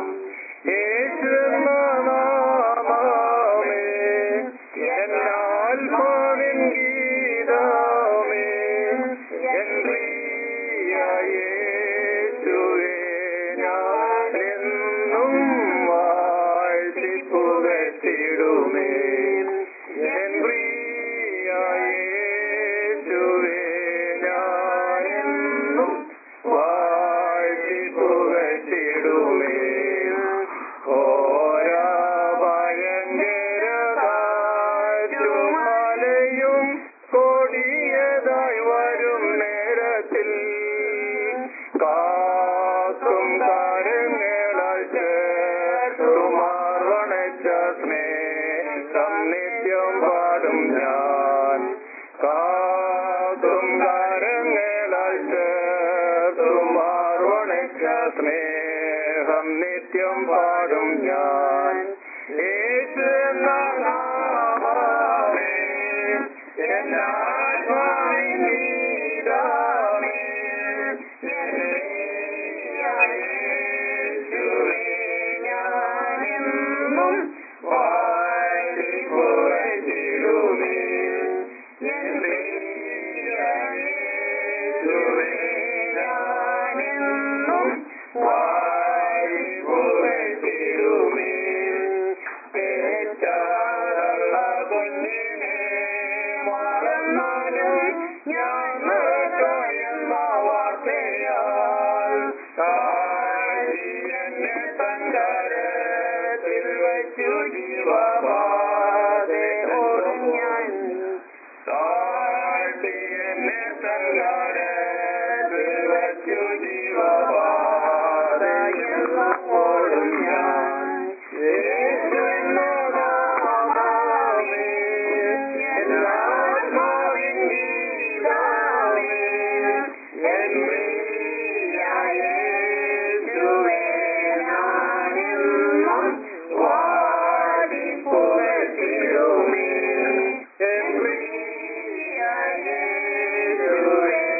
യേശുനാമമേ എന്നാത്മാവിൻ ഗീതമേ എൻ പ്രിയ യേശുവേ ഞാനെന്നും വാഴ്ത്തി പുകഴ്ത്തിടുമേ എൻ പ്രിയ യേശുവേ ഞാനെന്നും വാഴ്ത്തി പുകഴ്ത്തിടുമേ ഓരാ ഭയങ്കരതാറ്റുമലയും കൊടിയതായി വരും നേരത്തിൽ കാക്കും കാര്യങ്ങളാൽ ചേർത്തുമാർവണച്ച സ്നേഹം നിത്യം പാടും ഞാൻ കാക്കും കാര്യങ്ങളാൽ ചേർത്തുമാർവണച്ച സ്നേഹം നിത്യം പാടും ഞാൻ യേശു എന്ന നാമമേ എന്നാത്മാവിൻ ഗീതമേ എൻ പ്രിയ യേശുവേ ഞാനെന്നും വാഴ്ത്തി പുകഴ്ത്തിടുമേ. എൻ പ്രിയ യേശുവേ ഞാനെന്നും വാഴ്ത്തി പുകഴ്ത്തിടുമേ. പെറ്റാലുള്ള കുഞ്ഞിനെ മറന്നാലും ഞാൻ മറക്കായെന്ന വാർത്തയാൽ താഴ്ത്തി എന്നെ തങ്കരത്തിൽ വച്ചു ജീവപാതെ ഓടും ഞാൻ താഴ്ത്തി എന്നെ തങ്കരത്തിൽ വച്ചു ജീവപാതെ ഓടും ഞാൻ യേശു എന്ന നാമമേ എന്നാത്മാവിൻ ഗീതമേ എൻ പ്രിയ യേശുവേ ഞാനെന്നും വാടി പുകഴ്ത്തിടുമേ എൻ പ്രിയ യേശുവേ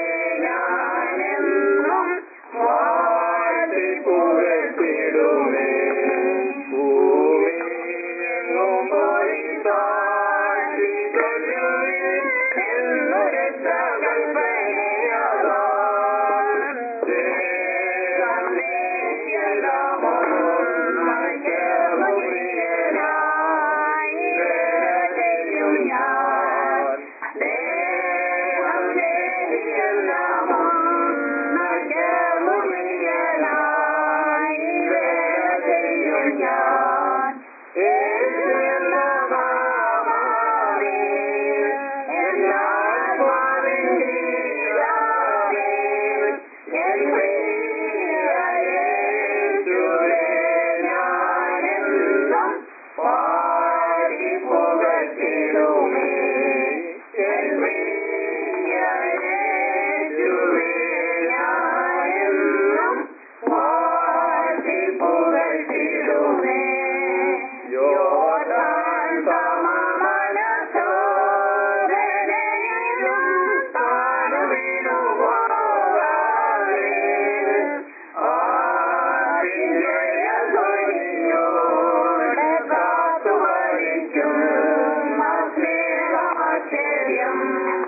ജയം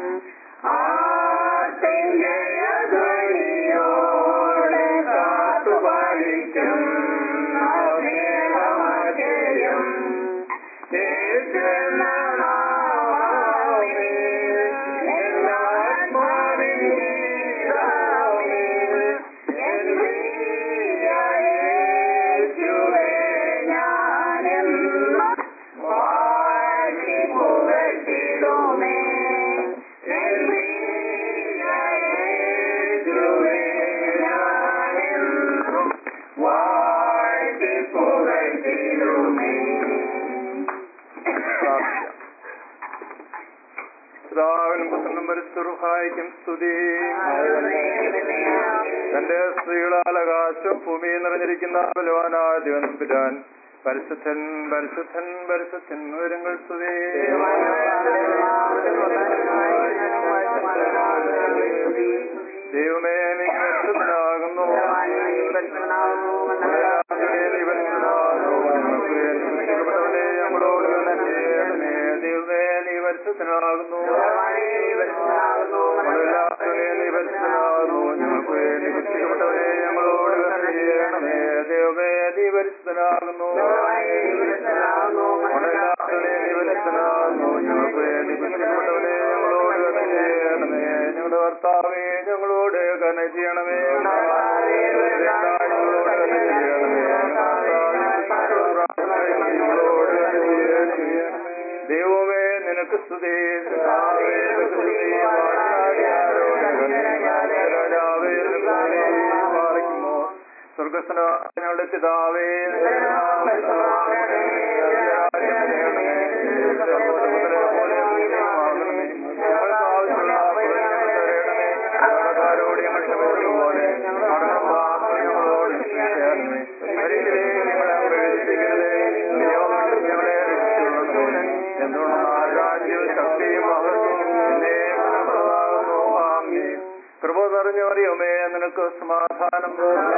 ആർത്തിജയധ്വനിയോടെ കാത്തുപാലിക്കും സ്നേഹമാജയം പിതാവിനും പുത്രനും പരിശുഹായിക്കും സ്തുതി തന്റെ സ്ത്രീകളാൽ ആകാശവും ഭൂമിയും നിറഞ്ഞിരിക്കുന്ന ബലവാനായ ദിവനസ്പിരാൻ പരിശുദ്ധൻ പരിശുദ്ധൻ പരിശുദ്ധൻ വിവരങ്ങൾ സ്തുതി ദൈവമേ നീ പരിശുദ്ധനാകുന്നു ഞങ്ങൾക്ക് ഞങ്ങളോട് ചെയ്യണമേ ദൈവമേ നീ പരിശുദ്ധനാകുന്നു നീ പരിശുദ്ധനാകുന്നു ഞങ്ങൾക്ക് വേണ്ടി കുറ്റിക്കപ്പെട്ടവരെ ഞങ്ങളോട് ചെയ്യണമേ ദൈവമേ നീ പരിശുദ്ധനാകുന്നു നീ പരിശുദ്ധനാകുന്നു ഞങ്ങൾക്ക് വേണ്ടി കുറ്റിക്കപ്പെട്ടവരെ ഞങ്ങളോട് ചെയ്യണമേ ഞങ്ങളുടെ ഭർത്താവേ ഞങ്ങളോട് കന ചെയ്യണമേ ഞങ്ങളോട് കന ചെയ്യണമേ ഞങ്ങളോട് കന ചെയ്യണമേ ദൈവമേ നിനക്ക് സ്തുതി കർത്താവേ, നിനക്ക് സ്തുതി. രാജാവേ, നിനക്ക് സ്തുതി. പാലിക്കുമോ സ്വർഗസ്നാങ്ങളുടെ പിതാവേ ോട് ഞങ്ങൾ ക്ഷമിച്ചതുപോലെ ഞങ്ങളോട് ക്ഷമിക്കണമേ. ഒരിക്കലും ഞങ്ങളെ പ്രവേശിപ്പിക്കരുതേ. ദൈവം ഞങ്ങളെ രക്ഷിച്ചുകൊള്ളണമേ. എന്തുകൊണ്ടെന്നാൽ രാജ്യവും ശക്തിയും മഹത്വവും എന്നേക്കും നിനക്കുള്ളതാകുന്നു. ആമേൻ. കൃപ നിറഞ്ഞ അറിയുമേ നിനക്ക് സമാധാനം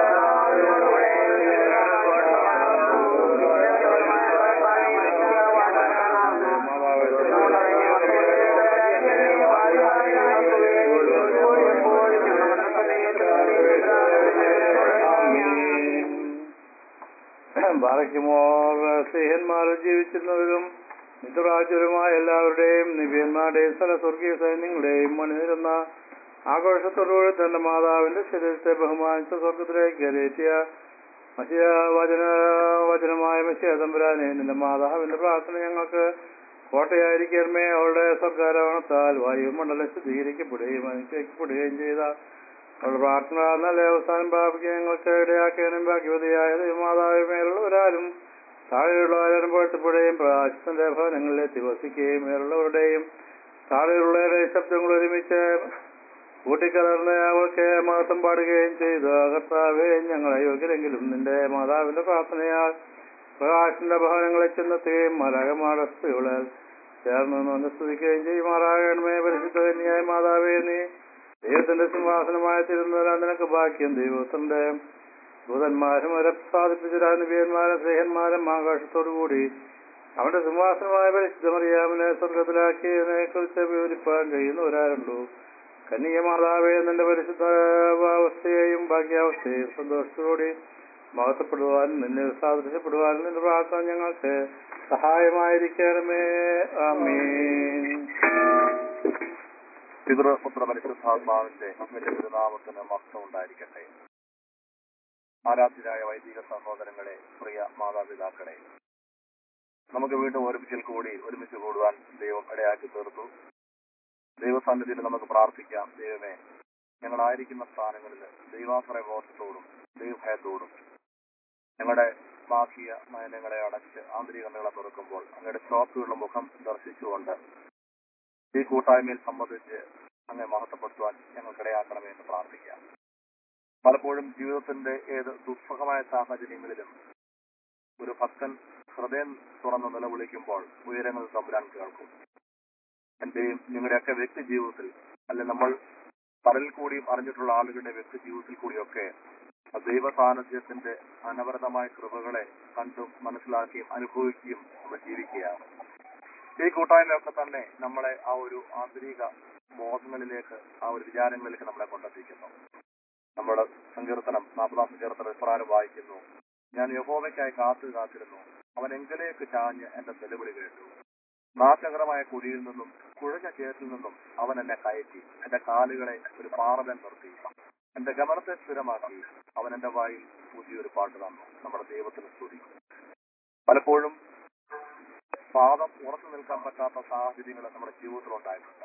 ബാലയ്ക്കുമോർ സ്നേഹന്മാരിൽ ജീവിച്ചിരുന്നവരും മിത്രരാജ്യരുമായ എല്ലാവരുടെയും നിവ്യന്മാരുടെയും സ്ഥല സ്വർഗീയ സൈന്യങ്ങളുടെയും മണിനിരുന്ന ആഘോഷത്തോടുകൂടി തന്റെ മാതാവിന്റെ ശരീരത്തെ ബഹുമാനിച്ച സ്വർഗത്തിലേക്ക് കയറിയ മസിയ വചന വചനമായ മസിയ തമ്പുരാനെ നിന്റെ മാതാവിന്റെ പ്രാർത്ഥന ഞങ്ങൾക്ക് കോട്ടയായിരിക്കണമേ അവളുടെ സർക്കാരോണത്താൽ വായുമണ്ഡലം ശുദ്ധീകരിക്കപ്പെടുകയും അനുഗ്രഹിക്കപ്പെടുകയും ചെയ്ത അവളുടെ പ്രാർത്ഥന നല്ല അവസാനം പ്രാപിക്കാൻ ഞങ്ങൾക്ക് ഇടയാക്കാനും ഭാഗ്യവതിയായ ദൈവമാതാവ് മേലുള്ളവരാലും താഴെയുള്ളവരും പോഴ്ത്തപ്പെടുകയും പ്രകാശത്തിന്റെ ഭവനങ്ങളിലെത്തി വസിക്കുകയും മേലുള്ളവരുടെയും താഴെയുള്ളവരുടെ ശബ്ദങ്ങൾ ഒരുമിച്ച് കൂട്ടിക്കലർന്ന് അവൾക്ക് മഹത്വം പാടുകയും ചെയ്തു കർത്താവേ ഞങ്ങൾ അയോഗ്യരെങ്കിലും നിന്റെ മാതാവിന്റെ പ്രാർത്ഥനയാൽ പ്രകാശന്റെ ഭവനങ്ങളെ ചെന്നെത്തുകയും മലകമാട സ്ത്രീകളാൽ ചേർന്ന് നിന്ന് സ്തുതിക്കുകയും ചെയ്യുമാറാകണമേ പരിശുദ്ധ കന്യായ മാതാവേ നീ ദൈവത്തിന്റെ സിംഹാസനമായി തിരുന്നവരാൻ നിനക്ക് ഭാഗ്യം ദൈവത്തിന്റെ ദൂതന്മാരും അവരെ സാധിപ്പിച്ച നബിയന്മാരും സ്നേഹന്മാരും ആകാശത്തോടുകൂടി അവന്റെ സിംഹാസനമായ പരിശുദ്ധമറിയാമിനെ സ്വർഗത്തിലാക്കിയതിനെ കുറിച്ച് വിവരിപ്പാൻ കഴിയുന്നവരാരുണ്ടോ കന്യ മാതാവേ നിന്റെ പരിശുദ്ധ അവസ്ഥയെയും ഭാഗ്യാവസ്ഥയെയും സന്തോഷത്തോടെ മഹത്വപ്പെടുവാനും നിന്നെ സാദൃശ്യപ്പെടുവാനും നിന്റെ പ്രാർത്ഥന ഞങ്ങൾക്ക് സഹായമായിരിക്കണമേ ആമീൻ പിതൃപുത്ര പരിശുദ്ധാത്മാവിന്റെ വലിയ തിരുനാമത്തിന് മഹത്വം ഉണ്ടായിരിക്കട്ടെ ആരാധ്യരായ വൈദിക സഹോദരങ്ങളെ പ്രിയ മാതാപിതാക്കളെ നമുക്ക് വീണ്ടും ഒരുമിച്ചിൽ കൂടി ഒരുമിച്ച് കൂടുവാൻ ദൈവം ഇടയാക്കി തീർത്തു ദൈവസന്നിധിയിൽ നമുക്ക് പ്രാർത്ഥിക്കാം ദൈവമേ ഞങ്ങളായിരിക്കുന്ന സ്ഥാനങ്ങളിൽ ദൈവാശ്രയ ബോധത്തോടും ദൈവഭയത്തോടും ഞങ്ങളുടെ ബാഹ്യ നയനങ്ങളെ അടച്ച് ആന്തരിക കണ്ണുകളെ തുറക്കുമ്പോൾ അങ്ങയുടെ ചോപ്പുള്ള മുഖം ദർശിച്ചുകൊണ്ട് ഈ കൂട്ടായ്മയിൽ സംബന്ധിച്ച് അങ്ങെ മഹത്വപ്പെടുത്തുവാൻ ഞങ്ങൾക്കിടയാക്കണമേ എന്ന് പ്രാർത്ഥിക്കാം പലപ്പോഴും ജീവിതത്തിന്റെ ഏത് ദുസ്സഹമായ സാഹചര്യങ്ങളിലും ഒരു ഭക്തൻ ഹൃദയം തുറന്ന് നിലവിളിക്കുമ്പോൾ ഉയരങ്ങൾ തമ്പുരാൻ കേൾക്കും എന്റെയും നിങ്ങളുടെയൊക്കെ വ്യക്തി ജീവിതത്തിൽ അല്ലെ നമ്മൾ പലരിൽ കൂടിയും അറിഞ്ഞിട്ടുള്ള ആളുകളുടെ വ്യക്തി ജീവിതത്തിൽ കൂടിയൊക്കെ ആ ദൈവ സാന്നിധ്യത്തിന്റെ അനവരതമായ കൃപകളെ കണ്ടും മനസ്സിലാക്കിയും അനുഭവിക്കുകയും നമ്മൾ ജീവിക്കുകയാണ് ഈ കൂട്ടായ്മയൊക്കെ തന്നെ നമ്മളെ ആ ഒരു ആന്തരിക ബോധങ്ങളിലേക്ക് ആ ഒരു വിചാരങ്ങളിലേക്ക് നമ്മളെ കൊണ്ടെത്തിക്കുന്നു നമ്മുടെ സങ്കീർത്തനം നാൽപ്പതാം സങ്കീർത്തനം ഇപ്രകാരം വായിക്കുന്നു ഞാൻ യഹോവയ്ക്കായി കാത്തു കാത്തിരുന്നു അവൻ എങ്കിലേക്ക് ചാഞ്ഞ് എന്റെ നിലവിളി കേട്ടു നാശകരമായ കുഴിയിൽ നിന്നും കുഴഞ്ഞ ചേറ്റിൽ നിന്നും അവൻ എന്നെ കയറ്റി എന്റെ കാലുകളെ ഒരു പാറതൻ നിർത്തി എന്റെ ഗമനത്തെ സ്ഥിരമാക്കി അവൻ എന്റെ വായിൽ പുതിയൊരു പാട്ട് തന്നു നമ്മുടെ ദൈവത്തിന് സ്തുതി പലപ്പോഴും പാദം ഉറച്ചു നിൽക്കാൻ പറ്റാത്ത സാഹചര്യങ്ങൾ നമ്മുടെ ജീവിതത്തിൽ ഉണ്ടായിട്ടുണ്ട്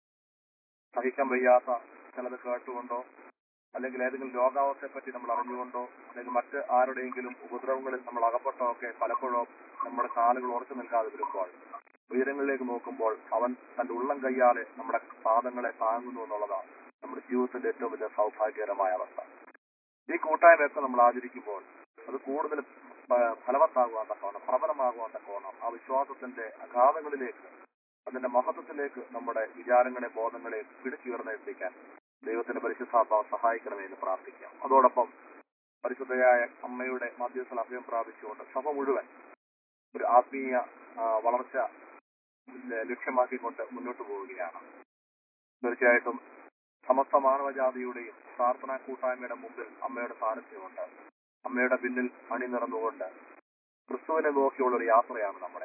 സഹിക്കാൻ വയ്യാത്ത ചിലത് കേട്ടുകൊണ്ടോ അല്ലെങ്കിൽ ഏതെങ്കിലും രോഗാവസ്ഥയെ പറ്റി നമ്മൾ അറിഞ്ഞുകൊണ്ടോ അല്ലെങ്കിൽ മറ്റ് ആരുടെയെങ്കിലും ഉപദ്രവങ്ങളിൽ നമ്മൾ അകപ്പെട്ടോ ഒക്കെ പലപ്പോഴും നമ്മുടെ കാലുകൾ ഉറച്ചു നിൽക്കാതെ വരുമ്പോൾ ഉയരങ്ങളിലേക്ക് നോക്കുമ്പോൾ അവൻ തന്റെ ഉള്ളം കൈയാലെ നമ്മുടെ പാദങ്ങളെ താങ്ങുന്നു എന്നുള്ളതാണ് നമ്മുടെ ജീവിതത്തിന്റെ ഏറ്റവും വലിയ സൗഭാഗ്യകരമായ അവസ്ഥ ഈ കൂട്ടായ്മയൊക്കെ നമ്മൾ ആചരിക്കുമ്പോൾ അത് കൂടുതൽ ഫ- ഫലവത്താകുവാൻ തക്കവണ്ണം പ്രബലമാകുവാൻ തക്കവണ്ണം ആ വിശ്വാസത്തിന്റെ അഗാധങ്ങളിലേക്ക് അതിന്റെ മഹത്വത്തിലേക്ക് നമ്മുടെ വിചാരങ്ങളെ ബോധങ്ങളെ പിടിച്ചുയർന്നെത്തിക്കാൻ ദൈവത്തിന്റെ പരിശുദ്ധാത്മാവ് സഹായിക്കണമേ എന്ന് പ്രാർത്ഥിക്കാം അതോടൊപ്പം പരിശുദ്ധയായ അമ്മയുടെ മധ്യസ്ഥൽ അഭയം പ്രാപിച്ചുകൊണ്ട് സഭ മുഴുവൻ ഒരു ആത്മീയ ആ, വളർച്ച ല- ലക്ഷ്യമാക്കിക്കൊണ്ട് മുന്നോട്ട് പോവുകയാണ് തീർച്ചയായിട്ടും സമസ്ത മാനവജാതിയുടെയും പ്രാർത്ഥനാ കൂട്ടായ്മയുടെ മുമ്പിൽ അമ്മയുടെ സാന്നിധ്യമുണ്ട് അമ്മയുടെ പിന്നിൽ അണിനിറന്നുകൊണ്ട് ക്രിസ്തുവിനെ നോക്കിയുള്ള ഒരു യാത്രയാണ് നമ്മുടെ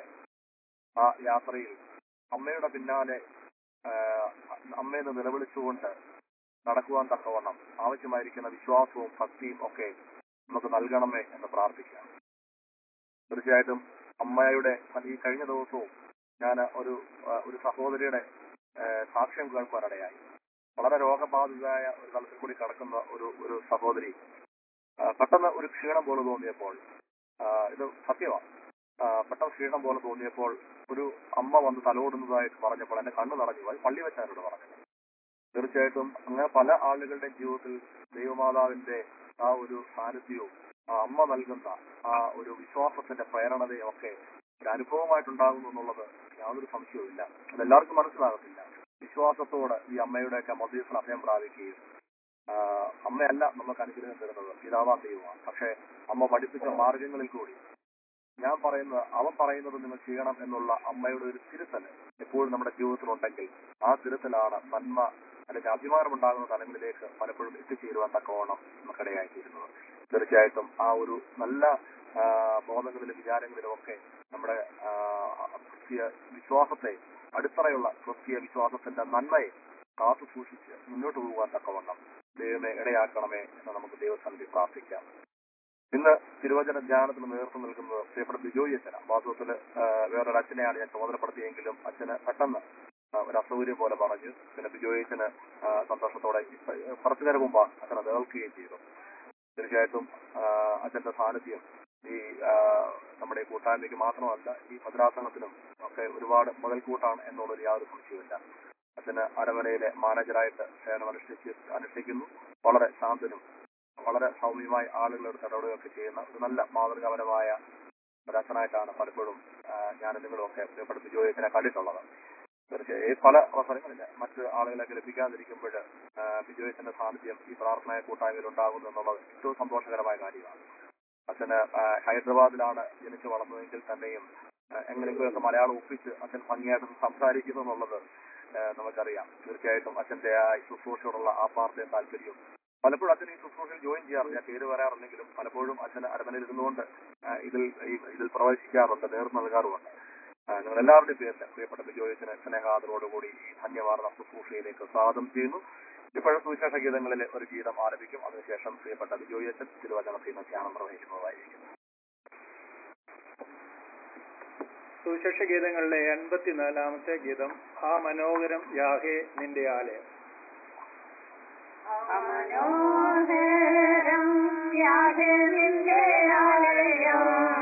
ആ യാത്രയിൽ അമ്മയുടെ പിന്നാലെ ആ, അമ്മയെന്ന് നിലവിളിച്ചുകൊണ്ട് നടക്കുവാൻ തക്കവണ്ണം ആവശ്യമായിരിക്കുന്ന വിശ്വാസവും ഭക്തിയും ഒക്കെ നമുക്ക് നൽകണമേ എന്ന് പ്രാർത്ഥിക്കാം തീർച്ചയായിട്ടും അമ്മയുടെ ഈ കഴിഞ്ഞ ദിവസവും ഞാൻ ഒരു ആ, ഒരു സഹോദരിയുടെ ആ, സാക്ഷ്യം കേൾക്കാനിടയായി വളരെ രോഗബാധിതയായ ഒരു തലത്തിൽ കൂടി കടക്കുന്ന ഒരു ഒരു സഹോദരി ആ, പെട്ടെന്ന് ഒരു ക്ഷീണം പോലെ തോന്നിയപ്പോൾ ആ, ഇത് സത്യമാണ് ആ, പെട്ടെന്ന് ക്ഷീണം പോലെ തോന്നിയപ്പോൾ ഒരു അമ്മ വന്ന് തലോടുന്നതായിട്ട് പറഞ്ഞപ്പോൾ എന്റെ കണ്ണ് നിറഞ്ഞു പോയി പള്ളി വെച്ചാരോട് പറഞ്ഞത് തീർച്ചയായിട്ടും അങ്ങനെ പല ആളുകളുടെ ജീവിതത്തിൽ ദൈവമാതാവിന്റെ ആ ഒരു സാന്നിധ്യവും ആ അമ്മ നൽകുന്ന ആ ഒരു വിശ്വാസത്തിന്റെ പ്രേരണതയും ഒക്കെ ഒരു അനുഭവമായിട്ടുണ്ടാകുന്നു എന്നുള്ളത് യാതൊരു സംശയവുമില്ല അതെല്ലാവർക്കും മനസ്സിലാകത്തില്ല വിശ്വാസത്തോടെ ഈ അമ്മയുടെയൊക്കെ മധ്യസ്ഥ അഭയം പ്രാപിക്കുകയും ആ, അമ്മയല്ല നമുക്ക് അനുഗ്രഹം തരുന്നത് പിതാവാം ദൈവമാണ് പക്ഷേ അമ്മ പഠിപ്പിച്ച മാർഗങ്ങളിൽ കൂടി ഞാൻ പറയുന്നത് അവൻ പറയുന്നത് നിങ്ങൾ ചെയ്യണം എന്നുള്ള അമ്മയുടെ ഒരു തിരുത്തൽ എപ്പോഴും നമ്മുടെ ജീവിതത്തിലുണ്ടെങ്കിൽ ആ തിരുത്തലാണ് നന്മ അല്ലെങ്കിൽ അഭിമാനം ഉണ്ടാകുന്ന തലങ്ങളിലേക്ക് പലപ്പോഴും എത്തിച്ചേരുവാൻ തക്കവണ്ണം നമുക്കിടയായിത്തീരുന്നത് തീർച്ചയായിട്ടും ആ ഒരു നല്ല ആ, ബോധങ്ങളിലും വിചാരങ്ങളിലും ഒക്കെ നമ്മുടെ ആ, ക്രിസ്തീയ വിശ്വാസത്തെ അടിത്തറയുള്ള ക്രിസ്തീയ വിശ്വാസത്തിന്റെ നന്മയെ കാത്തു സൂക്ഷിച്ച് മുന്നോട്ട് പോകുവാൻ തക്കവണ്ണം ദൈവമേ ഇടയാക്കണമേ എന്ന് നമുക്ക് ദൈവസന്നിധി പ്രാർത്ഥിക്കാം ഇന്ന് തിരുവചന ധ്യാനത്തിന് നേതൃത്വം നൽകുന്നത് ശ്രീപ്പെട്ട ബിജോയി അച്ഛന വാസ്തവത്തിൽ വേറൊരു അച്ഛനെയാണ് ഞാൻ ചുമതലപ്പെടുത്തിയെങ്കിലും അച്ഛന് പെട്ടെന്ന് ആ, ഒരു അസൗകര്യം പോലെ പറഞ്ഞു പിന്നെ ബിജോയി അച്ഛന് ആ, സന്തോഷത്തോടെ ഇപ്പ- കുറച്ചു നേരം മുമ്പ് അച്ഛനെ കേൾക്കുകയും ചെയ്തു തീർച്ചയായിട്ടും ആ, അച്ഛന്റെ സാന്നിധ്യം ഈ ആ, നമ്മുടെ ഈ കൂട്ടായ്മയ്ക്ക് മാത്രമല്ല ഈ ഭദ്രാസനത്തിനും ഒക്കെ ഒരുപാട് മുതൽക്കൂട്ടാണ് എന്നുള്ളൊരു യാതൊരു സംശയവുമില്ല അച്ഛന് അരമനയിലെ മാനേജറായിട്ട് സേവനം അനുഷ്ഠിച്ച് അനുഷ്ഠിക്കുന്നു വളരെ ശാന്തനും വളരെ സൗമ്യമായി ആളുകളോട് ഇടപെടുകയൊക്കെ ചെയ്യുന്ന ഒരു നല്ല മാതൃകാപരമായ ഒരു അച്ഛനായിട്ടാണ് പലപ്പോഴും ആ, ഞാനും നിങ്ങളുമൊക്കെ പ്രിയപ്പെട്ട ബിജോയത്തിനെ കണ്ടിട്ടുള്ളത് തീർച്ചയായും ഈ പല അവസരങ്ങളിൽ മറ്റ് ആളുകളൊക്കെ ലഭിക്കാതിരിക്കുമ്പോൾ ബിജോയത്തിന്റെ സാന്നിധ്യം ഈ പ്രാർത്ഥനായ കൂട്ടായ്മയിൽ ഉണ്ടാകുന്നു എന്നുള്ളത് ഏറ്റവും സന്തോഷകരമായ കാര്യമാണ് അച്ഛന് ആ, ഹൈദരാബാദിലാണ് ജനിച്ചു വളർന്നതെങ്കിൽ തന്നെയും ആ, എങ്ങനെയെങ്കിലുമൊക്കെ മലയാളം ഒപ്പിച്ച് അച്ഛൻ ഭംഗിയായിട്ട് സംസാരിക്കുന്നു എന്നുള്ളത് ആ, നമുക്കറിയാം തീർച്ചയായിട്ടും അച്ഛന്റെ ആ ശുശ്രൂഷയോടുള്ള ആത്മാർത്ഥയും താല്പര്യവും പലപ്പോഴും അച്ഛൻ ഈ ശുശ്രൂഷയിൽ ജോയിൻ ചെയ്യാറുണ്ട് ഞാൻ പേര് പറയാറില്ലെങ്കിലും പലപ്പോഴും അച്ഛന് അരമനയിൽ ഇരുന്നുകൊണ്ട് ആ, ഇതിൽ ഈ- ഇതിൽ പ്രവേശിക്കാറുണ്ട് നേർന്നു നൽകാറുമുണ്ട് ആ, നിങ്ങൾ എല്ലാവരുടെയും പേരിൽ പ്രിയപ്പെട്ട ബിജോയത്തിന് സ്നേഹാദരോടുകൂടി ഈ ധന്യവാർന്ന ശുശ്രൂഷയിലേക്ക് സ്വാഗതം ചെയ്യുന്നു ഇപ്പോഴും സുവിശേഷ ഗീതങ്ങളിൽ ഒരു ഗീതം ആരംഭിക്കും അതിനുശേഷം പ്രിയപ്പെട്ട ബിജോയച്ചൻ തിരുവചനത്തിൽ നിന്ന് ധ്യാനം നിർവഹിക്കുന്നതായിരിക്കും സുവിശേഷ ഗീതങ്ങളിലെ എൺപത്തിനാലാമത്തെ ഗീതം ആ മനോഹരം യാഹേ നിന്റെ ആലയം മനോഹരം യാതൊന്നിന്റെ ആലയം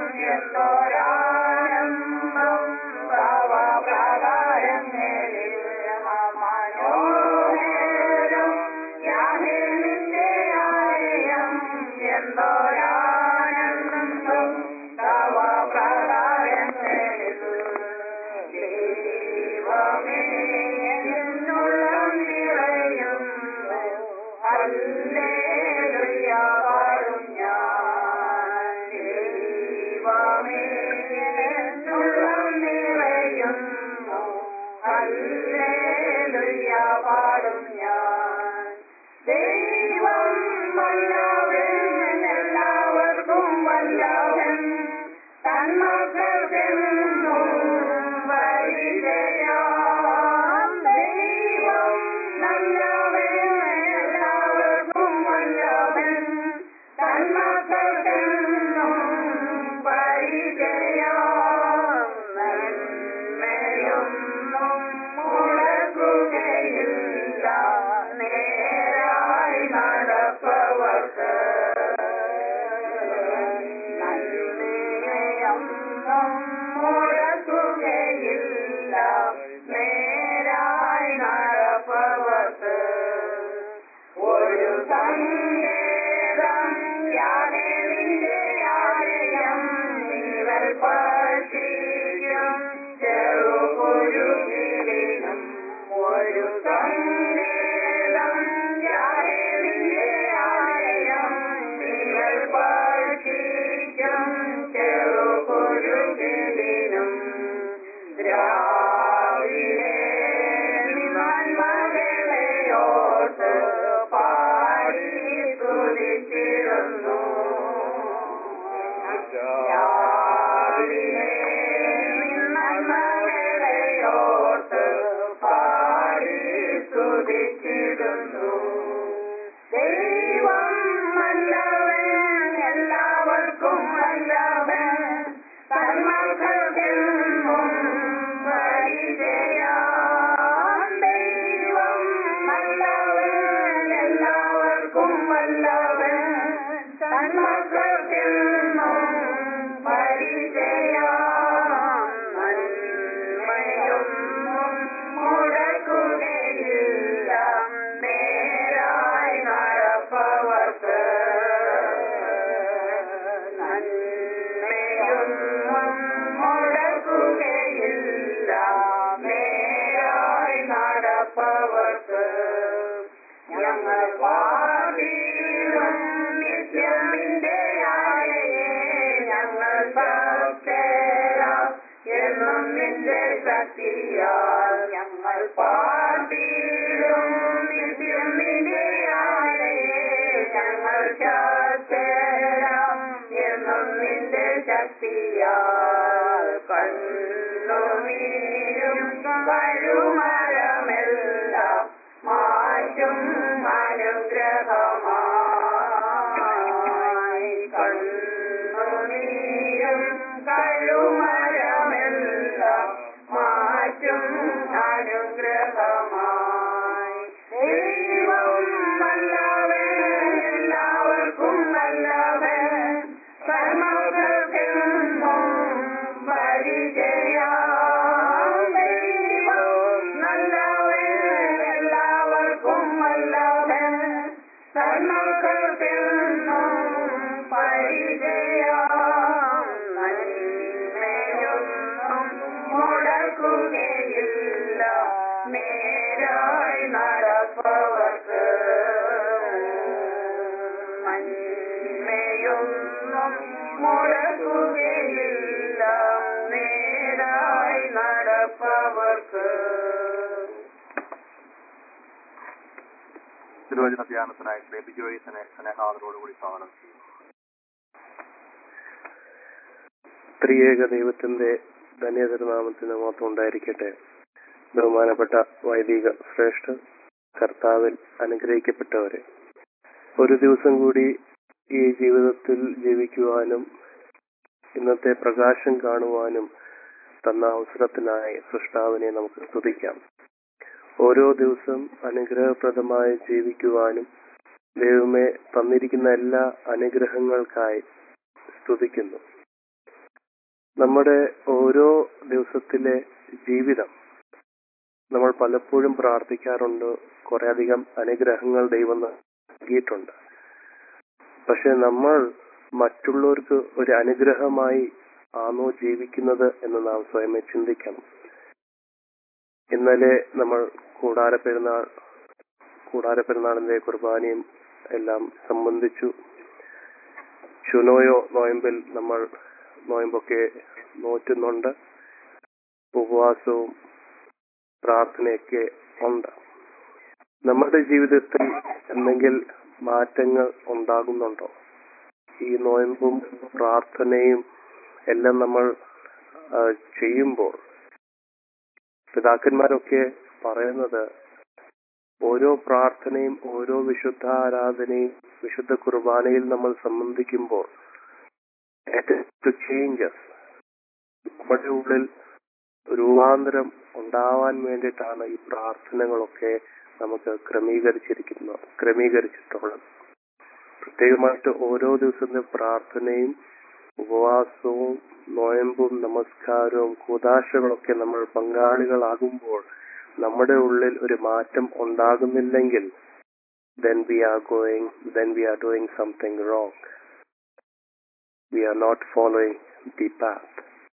എന്തോരാനന്ദം ഭാവപ്രകാരങ്ങളിൽ മനോഹരം യാതൊന്നിന്റെ ആലയം എന്തോരാനന്ദം ഭാവപ്രകാരങ്ങളിൽ ദൈവമേ എന്നുള്ളം നിറയുന്നു ഹല്ലേലൂയ പാടും ഞാൻ ദൈവമേ സ്തുതിച്ചിടുന്നു ദൈവം നല്ലവൻ എല്ലാവർക്കും നല്ലവൻ തന്മക്കൾക്കെന്നും പരിചയാം ദൈവം നല്ലവൻ എല്ലാവർക്കും നല്ലവൻ തന്മക്കൾക്കെന്നും പരിചയാം നന്മയൊന്നും മുടക്കുകയില്ല നേരായി നടപ്പവർക്ക് നന്മയൊന്നും മുടക്കുകയില്ല നേരായി നടപ്പവർക്ക് ഞങ്ങൾ പാടിയിടും നിത്യമിന്റെ ആലയെ ഞങ്ങൾ ഭക്തര എന്നും നിന്റെ ശക്തിയാൽ ഞങ്ങൾ പാടിയിടും നിത്യം നിന്റെ ആലയെ ഞങ്ങൾ ശക്തര എന്നും നിന്റെ ശക്തിയാൽ കണ്ണുനീരും കഴുമരമെല്ലാം മാറ്റും അനുഗ്രഹമായി കണ്ണുനീരും കഴുമരമെല്ലാം മാറ്റും അനുഗ്രഹമായി ദൈവം നല്ലവൻ എല്ലാവർക്കും നല്ലവൻ കർമ്മകൾക്കെന്നും പരിചയം ദൈവം നല്ലവൻ എല്ലാവർക്കും നല്ലവൻ കർമ്മകൾക്കെന്നും പരിചയം നന്മയൊന്നും മുടക്കുകയില്ല നേരായി നടപ്പവർക്ക് നന്മയൊന്നും മുടക്കുകയില്ല നേരായി നടപ്പവർക്ക് തിരുവചന ധ്യാനത്തിനായി ബേബി ജോയിസിനെ സ്നേഹാദരോടുകൂടി സ്വാഗതം ചെയ്യുന്നു ത്രിയേക ദൈവത്തിന്റെ ധന്യതിരുനാമത്തിന് മാത്രം ഉണ്ടായിരിക്കട്ടെ ബഹുമാനപ്പെട്ട വൈദിക ശ്രേഷ്ഠ കർത്താവിൽ അനുഗ്രഹിക്കപ്പെട്ടവരെ ഒരു ദിവസം കൂടി ഈ ജീവിതത്തിൽ ജീവിക്കുവാനും ഇന്നത്തെ പ്രകാശം കാണുവാനും തന്ന അവസരത്തിനായി സൃഷ്ടാവിനെ നമുക്ക് സ്തുതിക്കാം ഓരോ ദിവസം അനുഗ്രഹപ്രദമായി ജീവിക്കുവാനും ദൈവമേ തന്നിരിക്കുന്ന എല്ലാ അനുഗ്രഹങ്ങൾക്കായി സ്തുതിക്കുന്നു നമ്മുടെ ഓരോ ദിവസത്തിലെ ജീവിതം നമ്മൾ പലപ്പോഴും പ്രാർത്ഥിക്കാറുണ്ട് കുറെ അധികം അനുഗ്രഹങ്ങൾ ദൈവം നൽകിയിട്ടുണ്ട് പക്ഷെ നമ്മൾ മറ്റുള്ളവർക്ക് ഒരു അനുഗ്രഹമായി ആണോ ജീവിക്കുന്നത് എന്ന് നാം സ്വയമേ ചിന്തിക്കണം ഇന്നലെ നമ്മൾ കൂടാര പെരുന്നാൾ കൂടാര പെരുന്നാളിന്റെ കുർബാനയും എല്ലാം സംബന്ധിച്ചു ശുനോയോ നോയമ്പിൽ നമ്മൾ നോയമ്പൊക്കെ നോറ്റുന്നുണ്ട് ഉപവാസവും പ്രാർത്ഥനയൊക്കെ ഉണ്ട് നമ്മുടെ ജീവിതത്തിൽ എന്തെങ്കിലും മാറ്റങ്ങൾ ഉണ്ടാകുന്നുണ്ടോ ഈ നോയമ്പും പ്രാർത്ഥനയും എല്ലാം നമ്മൾ ആ, ചെയ്യുമ്പോൾ പിതാക്കന്മാരൊക്കെ പറയുന്നത് ഓരോ പ്രാർത്ഥനയും ഓരോ വിശുദ്ധ ആരാധനയും വിശുദ്ധ കുർബാനയിൽ നമ്മൾ സംബന്ധിക്കുമ്പോൾ ടു ചേഞ്ചസ് നമ്മുടെ ഉള്ളിൽ രൂപാന്തരം ഉണ്ടാവാൻ വേണ്ടിയിട്ടാണ് ഈ പ്രാർത്ഥനകളൊക്കെ നമുക്ക് ക്രമീകരിച്ചിരിക്കുന്നത് ക്രമീകരിച്ചിട്ടുള്ളത് പ്രത്യേകമായിട്ട് ഓരോ ദിവസത്തെ പ്രാർത്ഥനയും ഉപവാസവും നോയമ്പും നമസ്കാരവും കൂതാശകളൊക്കെ നമ്മൾ പങ്കാളികളാകുമ്പോൾ നമ്മുടെ ഉള്ളിൽ ഒരു മാറ്റം ഉണ്ടാകുന്നില്ലെങ്കിൽ then we are going then we are doing something wrong we are not following the path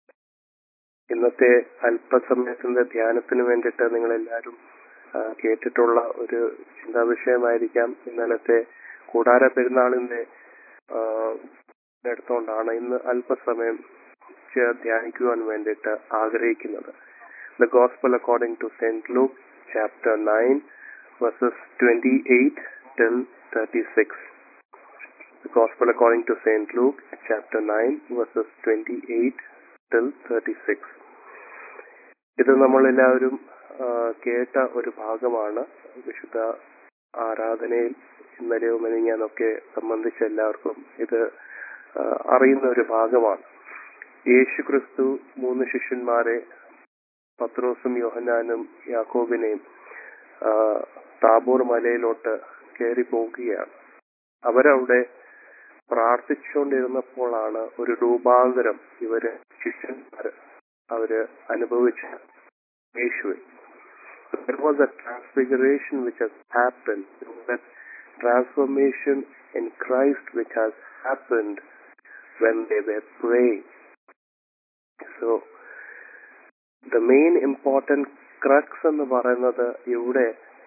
ഇന്നത്തെ അല്പസമയത്തിന്റെ ധ്യാനത്തിന് വേണ്ടിയിട്ട് നിങ്ങൾ എല്ലാവരും കേട്ടിട്ടുള്ള ഒരു ചിന്താ വിഷയമായിരിക്കാം ഇന്നലത്തെ കൂടാര പെരുന്നാളിന്റെ ആ, എടുത്തുകൊണ്ടാണ് ഇന്ന് അല്പസമയം ചെ- ധ്യാനിക്കുവാൻ വേണ്ടിയിട്ട് ആഗ്രഹിക്കുന്നത് the gospel according to saint Luke chapter nine verses twenty eight till thirty six The Gospel according to St. Luke, chapter 9, verses 28 till 36. ഇത് നമ്മൾ എല്ലാവരും ആ, കേട്ട ഒരു ഭാഗമാണ് വിശുദ്ധ ആരാധനയിൽ ഇന്നലെയോ മെനിങ്ങാനൊക്കെ സംബന്ധിച്ച എല്ലാവർക്കും ഇത് ആ, അറിയുന്ന ഒരു ഭാഗമാണ് യേശു ക്രിസ്തു മൂന്ന് ശിഷ്യന്മാരെ പത്രോസും യോഹന്നാനും യാക്കോബിനെയും ആ, താബോർ മലയിലോട്ട് കയറി പോകുകയാണ് അവരവിടെ പ്രാർത്ഥിച്ചുകൊണ്ടിരുന്നപ്പോഴാണ് ഒരു രൂപാന്തരം ഇവര് ശിഷ്യന്മാര് അവര് അനുഭവിച്ച യേശുവിൽ there was a transfiguration which has happened, that transformation in Christ which has happened when they were praying. So, the main important crux എന്ന് പറയുന്നത് ഇവിടെ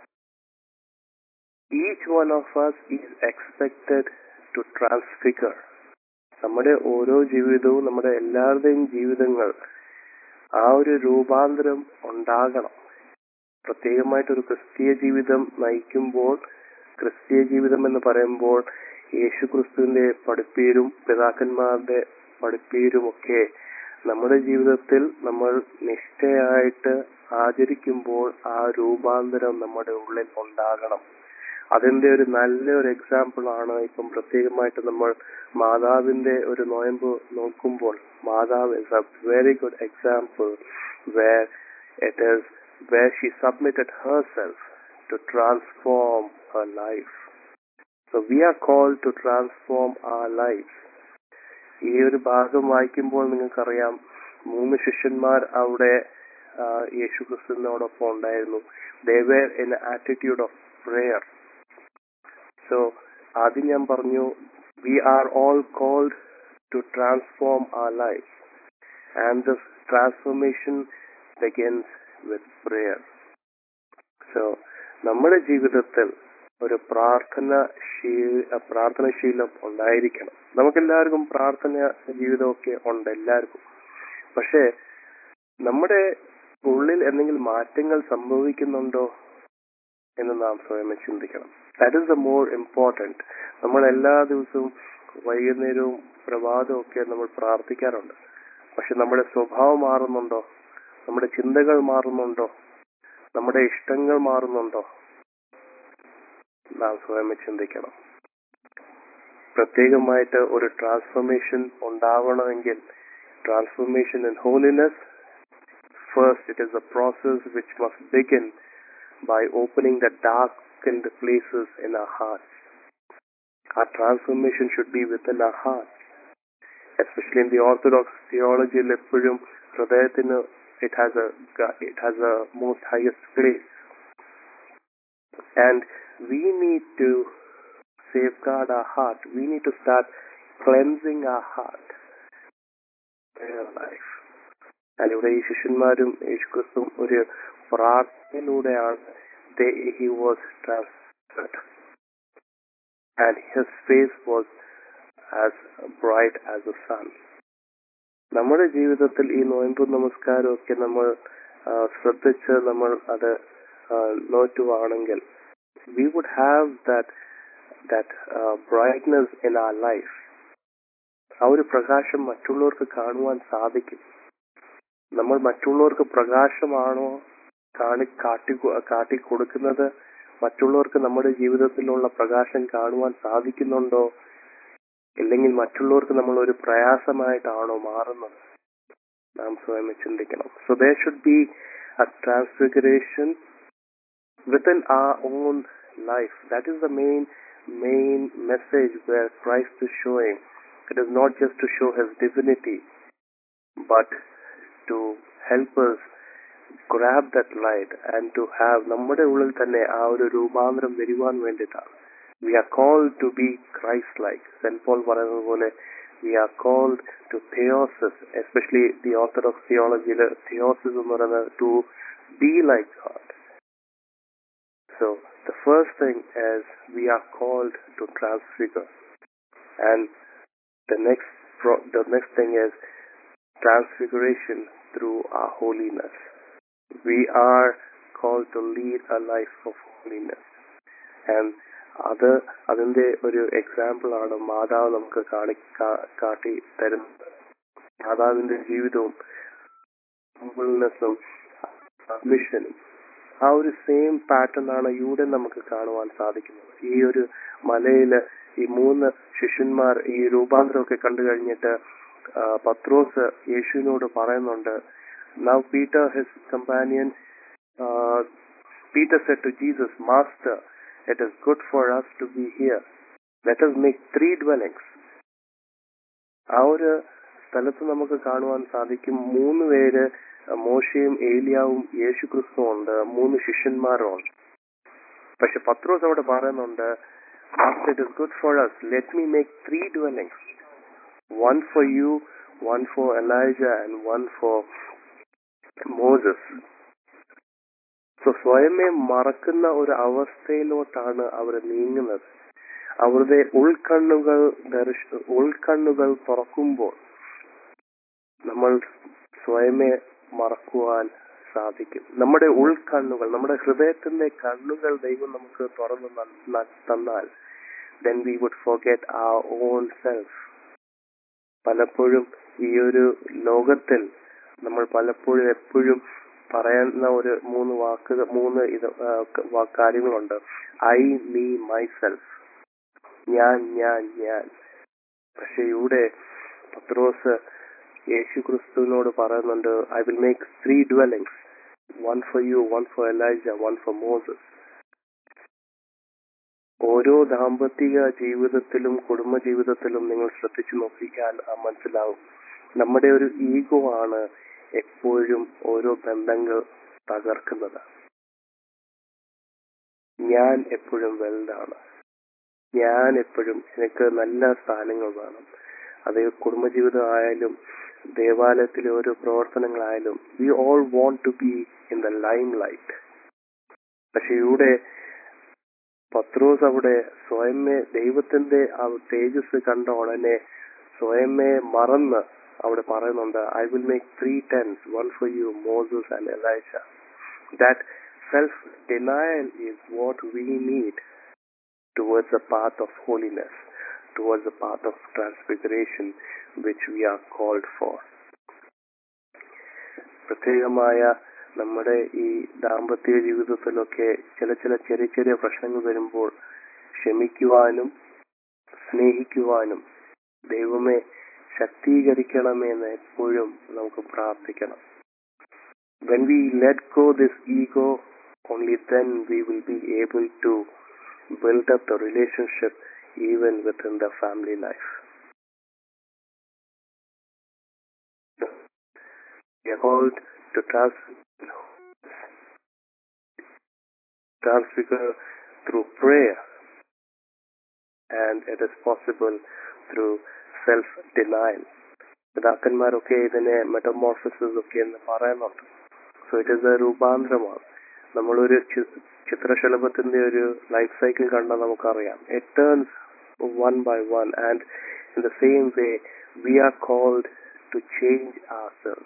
each one of us is expected to transfigure. നമ്മുടെ ഓരോ ജീവിതവും നമ്മുടെ എല്ലാവരുടെയും ജീവിതങ്ങൾ ആ ഒരു രൂപാന്തരം ഉണ്ടാകണം പ്രത്യേകമായിട്ട് ഒരു ക്രിസ്തീയ ജീവിതം നയിക്കുമ്പോൾ ക്രിസ്തീയ ജീവിതം എന്ന് പറയുമ്പോൾ യേശു ക്രിസ്തുവിന്റെ പഠിപ്പീരും പിതാക്കന്മാരുടെ പഠിപ്പീരും ഒക്കെ നമ്മുടെ ജീവിതത്തിൽ നമ്മൾ നിഷ്ഠയായിട്ട് ആചരിക്കുമ്പോൾ ആ രൂപാന്തരം നമ്മുടെ ഉള്ളിൽ ഉണ്ടാകണം അതിന്റെ ഒരു നല്ലൊരു എക്സാമ്പിൾ ആണ് ഇപ്പം പ്രത്യേകമായിട്ട് നമ്മൾ മാതാവിന്റെ ഒരു നോയമ്പ് നോക്കുമ്പോൾ മാതാവ് is a very good example where it is where she submitted herself to transform her life. So we are called to transform our lives. ഈ ഒരു ഭാഗം വായിക്കുമ്പോൾ നിങ്ങൾക്കറിയാം മൂന്ന് ശിഷ്യന്മാർ അവിടെ ആ, യേശു ക്രിസ്തുവിനോടൊപ്പം ഉണ്ടായിരുന്നു they were in attitude of prayer so ആദ്യം ഞാൻ പറഞ്ഞു we are all called to transform our life and the transformation begins with prayer. So, നമ്മുടെ ജീവിതത്തിൽ ഒരു പ്രാർത്ഥന ശീ- പ്രാർത്ഥനശീലം ഉണ്ടായിരിക്കണം നമുക്കെല്ലാവർക്കും പ്രാർത്ഥന ജീവിതമൊക്കെ ഉണ്ട് എല്ലാവർക്കും പക്ഷേ നമ്മുടെ ഉള്ളിൽ എന്തെങ്കിലും മാറ്റങ്ങൾ സംഭവിക്കുന്നുണ്ടോ എന്ന് നാം സ്വയം ചിന്തിക്കണം that is the more important നമ്മൾ എല്ലാ ദിവസവും വൈകുന്നേരവും പ്രഭാതവും ഒക്കെ നമ്മൾ പ്രാർത്ഥിക്കാറുണ്ട് പക്ഷെ നമ്മുടെ സ്വഭാവം മാറുന്നുണ്ടോ നമ്മുടെ ചിന്തകൾ മാറുന്നുണ്ടോ നമ്മുടെ ഇഷ്ടങ്ങൾ മാറുന്നുണ്ടോ നാം സ്വയം ചിന്തിക്കണം പ്രത്യേകമായിട്ട് ഒരു ട്രാൻസ്ഫോർമേഷൻ ഉണ്ടാവണമെങ്കിൽ transformation in holiness first it is a process which must begin by opening the darkened places in our hearts. Our transformation should be within our hearts. Especially in the Orthodox theology, എപ്പോഴും ഹൃദയത്തിന് it has a it has a most highest place and we need to safeguard our heart we need to start cleansing our heart in our life and ഇവിടെ ഈ ശിഷ്യന്മാരും യേശുക്രിസ്തുവും ഒരു പ്രാർത്ഥനയിലൂടെയാണ് they, he was transferred and his face was as bright as the sun നമ്മുടെ ജീവിതത്തിൽ ഈ നോയമ്പും നമസ്കാരവും ഒക്കെ നമ്മൾ ആ, ശ്രദ്ധിച്ച് നമ്മൾ അത് ആ, നോറ്റുവാണെങ്കിൽ we would have that that brightness in our life ആ ഒരു പ്രകാശം മറ്റുള്ളവർക്ക് കാണുവാൻ സാധിക്കും നമ്മൾ മറ്റുള്ളവർക്ക് പ്രകാശമാണോ കാണി കാട്ടി കാട്ടി കൊടുക്കുന്നത് മറ്റുള്ളവർക്ക് നമ്മുടെ ജീവിതത്തിലുള്ള പ്രകാശം കാണുവാൻ സാധിക്കുന്നുണ്ടോ ഇല്ലെങ്കിൽ മറ്റുള്ളവർക്ക് നമ്മൾ ഒരു പ്രയാസമായിട്ടാണോ മാറുന്നത് നാം സ്വയം ചിന്തിക്കണം so they should be a transfiguration within our own life. That is the main main message where Christ is showing. It is not just to show his divinity, but to help us grab that light and to have നമ്മുടെ ഉള്ളിൽ തന്നെ ആ ഒരു രൂപാന്തരം വരുവാൻ വേണ്ടിയിട്ടാണ് we are called to be Christ like saint Paul പറയുന്നത് പോലെ we are called to theosis especially the Orthodox തിയോളജിയിൽ തിയോസിസ് എന്ന് പറയുന്നത് to be like God So the first thing is we are called to transfigure, and the next pro- the next thing is transfiguration through our holiness. We are called to lead a life of holiness, and അത് അതിന്റെ ഒരു example ആണ് മാതാവ് നമുക്ക് കാണി കാ- കാട്ടി തരുന്നത് മാതാവിന്റെ ജീവിതവും ഹംബിൾനെസ്സും സബ്മിഷനും ആ ഒരു സെയിം പാറ്റേൺ ആണ് ഇവിടെ നമുക്ക് കാണുവാൻ സാധിക്കുന്നത് ഈ ഒരു മലയില് ഈ മൂന്ന് ശിഷ്യന്മാർ ഈ രൂപാന്തരമൊക്കെ കണ്ടു കഴിഞ്ഞിട്ട് ആ, പത്രോസ് യേശുവിനോട് പറയുന്നുണ്ട് now Peter his companion Peter said to Jesus master it is good for us to be here let us make three dwellings ആ ഒരു സ്ഥലത്ത് നമുക്ക് കാണുവാൻ സാധിക്കും മൂന്ന് പേര് മോശയും ഏലിയാവും യേശു ക്രിസ്തുവും ഉണ്ട് മൂന്ന് ശിഷ്യന്മാരും ഉണ്ട് പക്ഷെ പത്രോസ് അവിടെ പറയുന്നുണ്ട് master it is good for us let me make three dwellings one for you one for Elijah and one for Moses so സ്വയമേ മറക്കുന്ന ഒരു അവസ്ഥയിലോട്ടാണ് അവർ നീങ്ങുന്നത് അവരുടെ ഉൾക്കണ്ണുകൾ ദർശ ഉൾക്കണ്ണുകൾ തുറക്കുമ്പോൾ നമ്മൾ സ്വയമേ മറക്കുവാൻ സാധിക്കും നമ്മുടെ ഉൾക്കണ്ണുകൾ നമ്മുടെ ഹൃദയത്തിന്റെ കണ്ണുകൾ ദൈവം നമുക്ക് തുറന്നു ന- ന- തന്നാൽ then we would forget our own self പലപ്പോഴും ഈ ഒരു ലോകത്തിൽ നമ്മൾ പലപ്പോഴും എപ്പോഴും പറയുന്ന ഒരു മൂന്ന് വാക്കുകൾ മൂന്ന് ഇത് ആ, ക- വാ- കാര്യങ്ങളുണ്ട് ഐ മീ മൈ സെൽഫ് ഞാൻ ഞാൻ ഞാൻ പക്ഷെ ഇവിടെ പത്രോസ് യേശു ക്രിസ്തുവിനോട് പറയുന്നുണ്ട് I will make three dwellings one for you one for Elijah one for Moses ഓരോ ദാമ്പത്തിക ജീവിതത്തിലും കുടുംബ ജീവിതത്തിലും നിങ്ങൾ ശ്രദ്ധിച്ചു നോക്കിയാൽ ആ മനസ്സിലാവും നമ്മുടെ ഒരു ഈഗോ ആണ് എപ്പോഴും ഓരോ ബന്ധങ്ങൾ തകർക്കുന്നത് ഞാൻ എപ്പോഴും വലുതാണ് ഞാൻ എപ്പോഴും എനിക്ക് നല്ല സ്ഥാനങ്ങൾ വേണം അത് കുടുംബജീവിതം ആയാലും ദേവാലയത്തിലെ ഓരോ പ്രവർത്തനങ്ങളായാലും we all want to be in the lime പക്ഷെ ഇവിടെ പത്രോസ് അവിടെ സ്വയമേ ദൈവത്തിന്റെ ആ തേജസ് കണ്ട ഉടനെ സ്വയമേ മറന്ന് അവിടെ പറയുന്നുണ്ട് I will make three tents one for you Moses and Elisha that self denial is what we need towards the path of holiness, towards the path of transfiguration which we are called for. പ്രത്യേകമായ നമ്മുടെ ഈ ദാമ്പത്യ ജീവിതത്തിലൊക്കെ ചില ചില ചെറിയ ചെറിയ പ്രശ്നങ്ങൾ വരുമ്പോൾ ക്ഷമിക്കുവാനും സ്നേഹിക്കുവാനും ദൈവമേ ശക്തീകരിക്കണമെന്ന് എപ്പോഴും നമുക്ക് പ്രാർത്ഥിക്കണം when we let go this ego only then we will be able to build up the relationship even within the family life. We are called to trans- transfigure through prayer, and it is possible through self-denial. പിതാക്കന്മാരൊക്കെ ഇതിനെ മെറ്റമോർഫിസസ് ഒക്കെ എന്ന് പറയുന്നുണ്ട് so it is a രൂപാന്തരമാണ് നമ്മളൊരു ചി- ചിത്രശലഭത്തിന്റെ ഒരു life cycle കണ്ടാൽ നമുക്കറിയാം it turns one by one and in the same way we are called to change our cells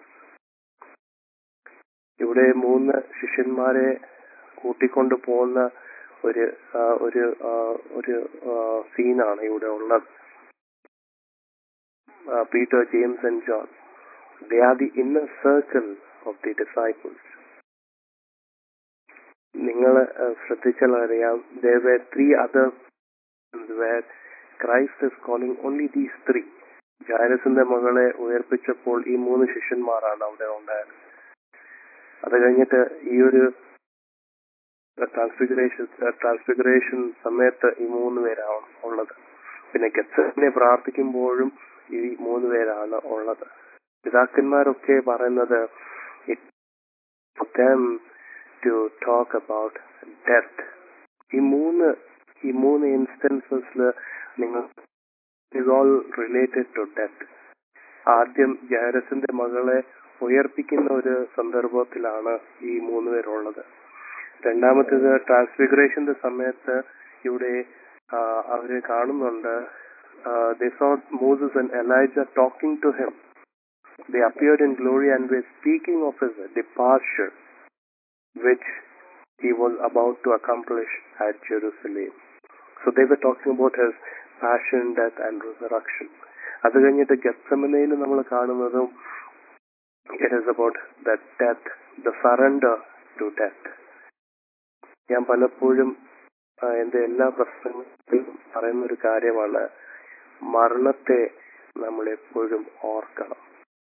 ഇവിടെ മൂന്ന് ശിഷ്യന്മാരെ കൂട്ടിക്കൊണ്ട് പോകുന്ന ഒരു ആ, ഒരു ആ, ഒരു സീനാണ് ഇവിടെ ഉള്ളത് Peter James and John they are the inner circle of the disciples നിങ്ങൾ ശ്രദ്ധിച്ചാൽ അറിയാം there were three other where Christ is calling only these three ജാരസിന്റെ മകളെ ഉയർപ്പിച്ചപ്പോൾ ഈ മൂന്ന് ശിഷ്യന്മാരാണ് അവിടെ ഉണ്ടായത് അത് കഴിഞ്ഞിട്ട് ഈ ഒരു ട്രാൻസ്ഫിഗറേഷൻ ട്രാൻസ്ഫിഗറേഷൻ സമയത്ത് ഈ മൂന്ന് പേരാണ് ഉള്ളത് പിന്നെ ഗെത്സനെ പ്രാർത്ഥിക്കുമ്പോഴും ഈ മൂന്ന് പേരാണ് ഉള്ളത് പിതാക്കന്മാരൊക്കെ പറയുന്നത് it for them to talk about death ഈ മൂന്ന് ഈ മൂന്ന് ഇൻസ്റ്റൻസസിൽ നിങ്ങൾ is all related to death ആദ്യം ജയരസിന്റെ മകളെ ഉയർപ്പിക്കുന്ന ഒരു സന്ദർഭത്തിലാണ് ഈ മൂന്ന് പേരുള്ളത് രണ്ടാമത്തേത് ട്രാൻസ്ഫിഗറേഷന്റെ സമയത്ത് ഇവിടെ ആ, അവര് കാണുന്നുണ്ട് Moses and Elijah talking to him they appeared in glory and were speaking of his departure which he was about to accomplish at Jerusalem. So they were talking about his passion, death and resurrection. അത് കഴിഞ്ഞിട്ട് ഗത്സമനയിൽ നമ്മൾ കാണുന്നതും it is about the death the surrender to death ഞാൻ പലപ്പോഴും ആ, എന്റെ എല്ലാ പ്രശ്നങ്ങളിലും പറയുന്ന ഒരു കാര്യമാണ് മരണത്തെ നമ്മൾ എപ്പോഴും ഓർക്കണം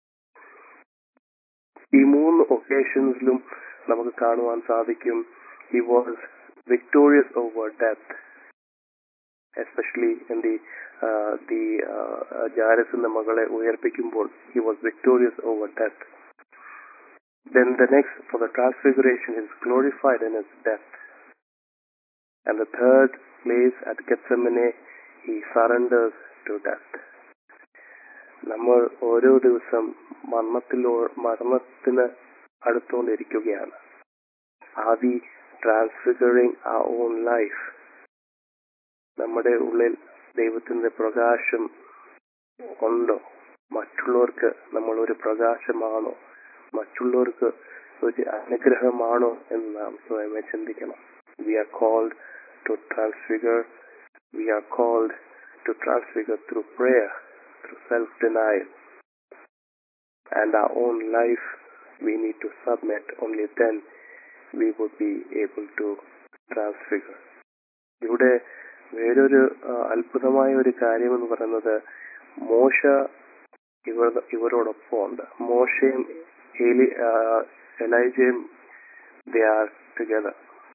ഈ മൂന്ന് ഒക്കേഷൻസിലും നമുക്ക് കാണുവാൻ സാധിക്കും he was victorious over death especially in the the ജാരസിന്റെ മകളെ ഉയർപ്പിക്കുമ്പോൾ he was victorious over death Then the next, for the transfiguration, he is glorified in his death. And the third place at Gethsemane, he surrenders to death. നമ്മൾ ഓരോ ദിവസം മരണത്തിലോ മരണത്തിന് അടുത്തുകൊണ്ടിരിക്കുകയാണ് R V ട്രാൻസ്ഫിഗറിങ് ആ on life നമ്മുടെ ഉള്ളിൽ ദൈവത്തിന്റെ പ്രകാശം ഉണ്ടോ മറ്റുള്ളവർക്ക് നമ്മൾ ഒരു പ്രകാശമാണോ മറ്റുള്ളവർക്ക് ഒരു അനുഗ്രഹമാണോ എന്ന് നാം സ്വയമേ ചിന്തിക്കണം we are called to transfigure we are called to transfigure through prayer through self denial and our own life we need to submit only then we would be able to transfigure ഇവിടെ വേറൊരു ആ, അത്ഭുതമായ ഒരു കാര്യം എന്ന് പറയുന്നത് മോശ ഇവർ ഇവരോടൊപ്പം ഉണ്ട് മോശയും ഏലി ആ, എലൈജയും ദേ ആർ ടുഗദർ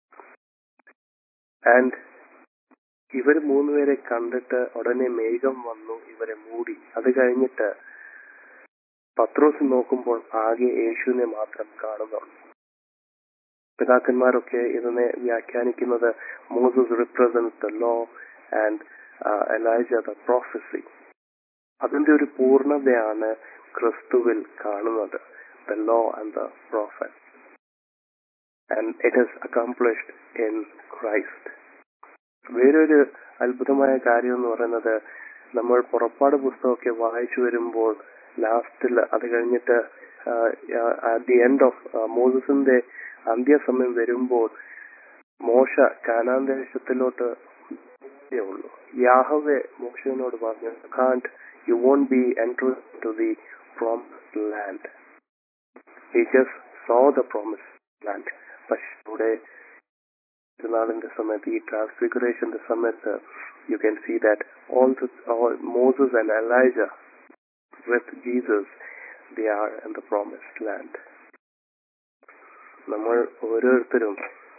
ആൻഡ് ഇവർ മൂന്നുപേരെ കണ്ടിട്ട് ഉടനെ മേഘം വന്നു ഇവരെ മൂടി അത് കഴിഞ്ഞിട്ട് പത്രോസ് നോക്കുമ്പോൾ ആകെ യേശുവിനെ മാത്രം കാണുന്നുള്ളൂ പിതാക്കന്മാരൊക്കെ ഇതിനെ വ്യാഖ്യാനിക്കുന്നത് Moses represent the law and Elijah the prophecy അതിന്റെ ഒരു പൂർണ്ണതയാണ് ക്രിസ്തുവിൽ കാണുന്നത് the law and the prophet and it is accomplished in Christ വേറൊരു അത്ഭുതമായ കാര്യം എന്ന് പറയുന്നത് നമ്മൾ പുറപ്പാട് പുസ്തകമൊക്കെ വായിച്ചു വരുമ്പോൾ ലാസ്റ്റിൽ അത് കഴിഞ്ഞിട്ട് അറ്റ് ദി എൻഡ് ഓഫ് മോസസിന്റെ അന്ത്യസമയം വരുമ്പോൾ മോശ കാനാൻ ദേശത്തിലോട്ട് ഉള്ളൂ യാഹവെ മോശനോട് പറഞ്ഞു can't you won't be enter to the promised land he just saw the promise land പക്ഷെ ഇവിടെ നാളിന്റെ സമയത്ത് ഈ ട്രാൻസ്ഫിഗറേഷന്റെ സമയത്ത് you can see that all all Moses and Elijah with Jesus they are in the promised land നമ്മൾ ഓരോരുത്തരും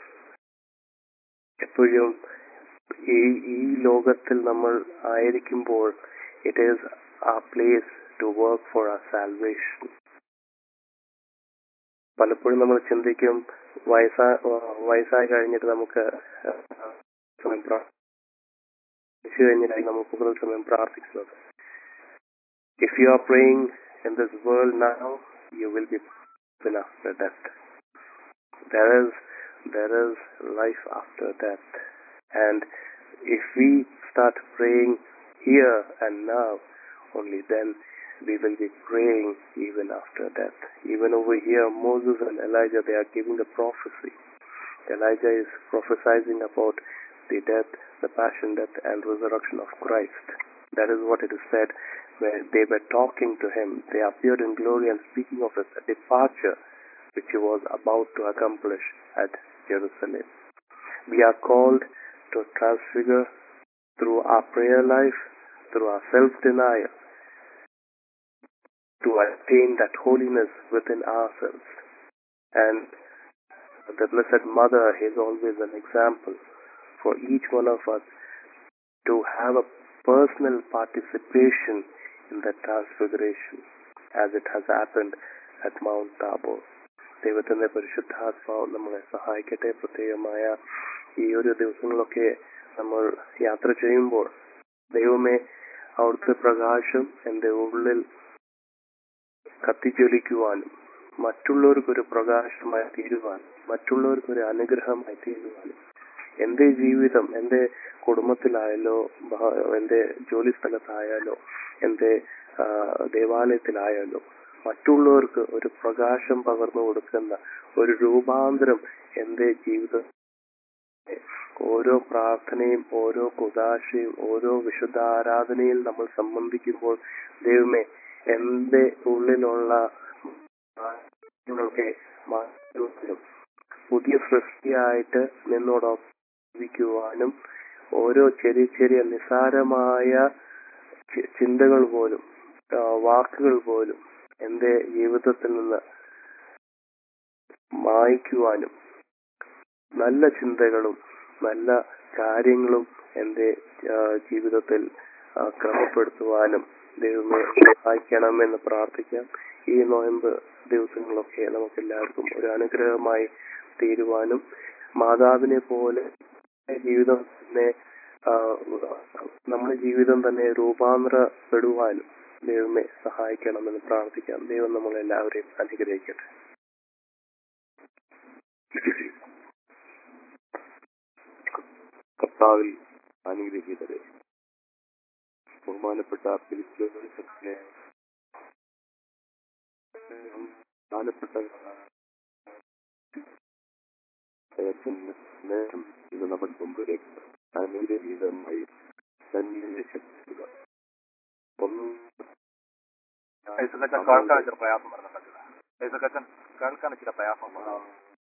എപ്പോഴും ഈ ഈ ലോകത്തിൽ നമ്മൾ ആയിരിക്കുമ്പോൾ it is a place to work for a salvation പലപ്പോഴും നമ്മൾ ചിന്തിക്കും വയസ്സാ വയസ്സായി കഴിഞ്ഞിട്ട് നമുക്ക് സമയം പ്രാർത്ഥിച്ചു കഴിഞ്ഞിട്ടായി നമുക്ക് കൂടുതൽ സമയം പ്രാർത്ഥിക്കുന്നത് if you are praying in this world now you will be after death. There is there is life after death. And if we start praying here and now, only then we will be praying even after death. Even over here, Moses and Elijah, they are giving a prophecy. Elijah is prophesying about the death, the passion, death, and resurrection of Christ. That is what it is said where they were talking to him. They appeared in glory and speaking of his departure, which he was about to accomplish at Jerusalem. We are called to transfigure through our prayer life, through our self-denial, to attain that holiness within ourselves. And the Blessed Mother is always an example for each one of us to have a personal participation in the transfiguration as it has happened at Mount Tabor. ദൈവത്തിന്റെ പരിശുദ്ധാത്മാവ് നമ്മളെ സഹായിക്കട്ടെ പ്രത്യേകമായ ഈ ഒരു ദിവസങ്ങളൊക്കെ നമ്മൾ യാത്ര ചെയ്യുമ്പോൾ ദൈവമേ അവിടുത്തെ പ്രകാശം എൻ്റെ ഉള്ളിൽ കത്തിജ്വലിക്കുവാനും മറ്റുള്ളവർക്കൊരു പ്രകാശമായി തീരുവാനും മറ്റുള്ളവർക്കൊരു അനുഗ്രഹമായി തീരുവാനും എന്റെ ജീവിതം എന്റെ കുടുംബത്തിലായാലോ ബഹ- എന്റെ ജോലി സ്ഥലത്തായാലോ എന്റെ ആ, ദേവാലയത്തിലായാലോ മറ്റുള്ളവർക്ക് ഒരു പ്രകാശം പകർന്നു കൊടുക്കുന്ന ഒരു രൂപാന്തരം എന്റെ ജീവിത ഓരോ പ്രാർത്ഥനയും ഓരോ കുതാശയും ഓരോ വിശുദ്ധ ആരാധനയിൽ നമ്മൾ സംബന്ധിക്കുമ്പോൾ ദൈവമേ എന്റെ ഉള്ളിലുള്ള മാറ്റങ്ങളൊക്കെ മാറ്റുവാനും പുതിയ സൃഷ്ടിയായിട്ട് നിന്നോടൊപ്പം ജീവിക്കുവാനും ഓരോ ചെറിയ ചെറിയ നിസാരമായ ചി- ചിന്തകൾ പോലും ആ, വാക്കുകൾ പോലും എന്റെ ജീവിതത്തിൽ നിന്ന് മായ്ക്കുവാനും നല്ല ചിന്തകളും നല്ല കാര്യങ്ങളും എന്റെ ആ, ജീവിതത്തിൽ ആ, ക്രമപ്പെടുത്തുവാനും ദൈവമേ സഹായിക്കണമെന്ന് പ്രാർത്ഥിക്കാം ഈ നോയമ്പ് ദിവസങ്ങളൊക്കെ നമുക്ക് എല്ലാവർക്കും ഒരു അനുഗ്രഹമായി തീരുവാനും മാതാവിനെ പോലെ ജീവിതം തന്നെ ആ, നമ്മുടെ ജീവിതം തന്നെ രൂപാന്തരപ്പെടുവാനും ദൈവമേ സഹായിക്കണമെന്ന് പ്രാർത്ഥിക്കാം ദൈവം നമ്മളെല്ലാവരെയും അനുഗ്രഹിക്കട്ടെ കർത്താവിൽ അനുഗ്രഹീതരെ ബഹുമാനപ്പെട്ട ഫിലിപ്പിനെ പ്രധാനപ്പെട്ട നേരം ഇത് നമ്മുടെ മുമ്പിലേക്ക് അനുഗ്രഹീതമായി സന്നിവേശിക്കുക ഒന്ന് ഐസക്കച്ചൻ കേൾക്കാൻ ഇച്ചിരി പ്രയാസം വരുന്നുണ്ട് ഐസക്കച്ചൻ കേൾക്കാൻ ഇച്ചിരി പ്രയാസം വരുന്നു.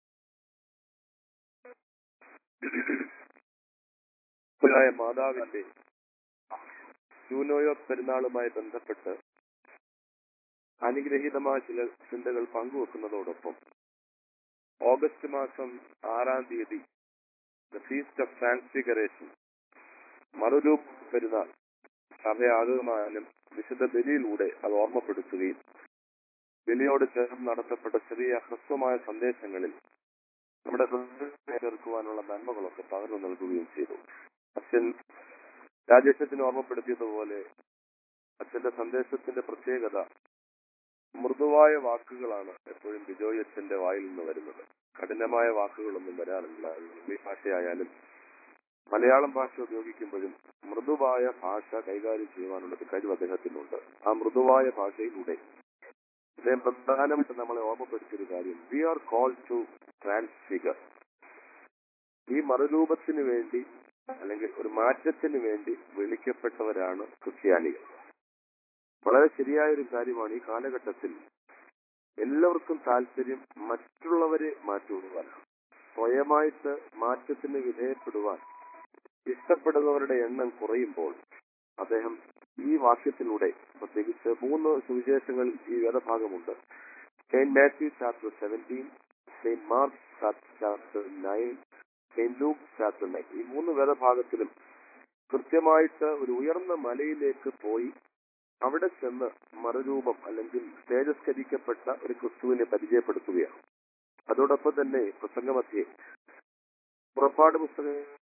ായ മാതാവിന്റെ യൂനോയോ പെരുന്നാളുമായി ബന്ധപ്പെട്ട് അനുഗ്രഹീതമായ ചില ചിന്തകൾ പങ്കുവെക്കുന്നതോടൊപ്പം ഓഗസ്റ്റ് മാസം ആറാം തീയതി ദ ഫീസ്റ്റ് ഓഫ് ട്രാൻസ്ഫിഗറേഷൻ മറുരൂപ പെരുന്നാൾ സഭയാകമാനം വിശുദ്ധ ബലിയിലൂടെ അത് ഓർമ്മപ്പെടുത്തുകയും ബലിയോട് ചേർന്ന് നടത്തപ്പെട്ട ചെറിയ ഹ്രസ്വമായ സന്ദേശങ്ങളിൽ നമ്മുടെ ഹൃദയത്തെ ചേർക്കുവാനുള്ള നന്മകളൊക്കെ പകർന്നു നൽകുകയും ചെയ്തു അച്ഛൻ രാജേഷത്തിന് ഓർമ്മപ്പെടുത്തിയതുപോലെ അച്ഛന്റെ സന്ദേശത്തിന്റെ പ്രത്യേകത മൃദുവായ വാക്കുകളാണ് എപ്പോഴും ബിജോയ് അച്ഛന്റെ വായിൽ നിന്ന് വരുന്നത് കഠിനമായ വാക്കുകളൊന്നും വരാറില്ല അത് ഇംഗ്ലീഷ് ഭാഷയായാലും മലയാളം ഭാഷ ഉപയോഗിക്കുമ്പോഴും മൃദുവായ ഭാഷ കൈകാര്യം ചെയ്യുവാനുള്ള ഒരു കഴിവ് അദ്ദേഹത്തിനുണ്ട് ആ മൃദുവായ ഭാഷയിലൂടെ അദ്ദേഹം പ്രധാനമായിട്ട് നമ്മളെ ഓർമ്മപ്പെടുത്തിയൊരു കാര്യം we are call to transfigure ഈ മറുരൂപത്തിന് വേണ്ടി അല്ലെങ്കിൽ ഒരു മാറ്റത്തിന് വേണ്ടി വിളിക്കപ്പെട്ടവരാണ് ക്രിസ്ത്യാനികൾ വളരെ ശരിയായ ഒരു കാര്യമാണ് ഈ കാലഘട്ടത്തിൽ എല്ലാവർക്കും താല്പര്യം മറ്റുള്ളവരെ മാറ്റുവാനാണ് സ്വയമായിട്ട് മാറ്റത്തിന് വിധേയപ്പെടുവാൻ ഇഷ്ടപ്പെടുന്നവരുടെ എണ്ണം കുറയുമ്പോൾ അദ്ദേഹം ഈ വാക്യത്തിലൂടെ പ്രത്യേകിച്ച് മൂന്ന് സുവിശേഷങ്ങളിൽ ഈ വേദഭാഗമുണ്ട് saint Matthew chapter seventeen saint Mark chapter nine saint Luke chapter nine ഈ മൂന്ന് വേദഭാഗത്തിലും കൃത്യമായിട്ട് ഒരു ഉയർന്ന മലയിലേക്ക് പോയി അവിടെ ചെന്ന് മറുരൂപം അല്ലെങ്കിൽ തേജസ്കരിക്കപ്പെട്ട ഒരു ക്രിസ്തുവിനെ പരിചയപ്പെടുത്തുകയാണ് അതോടൊപ്പം തന്നെ പ്രസംഗമധ്യേ പുറപ്പാട് പുസ്തകം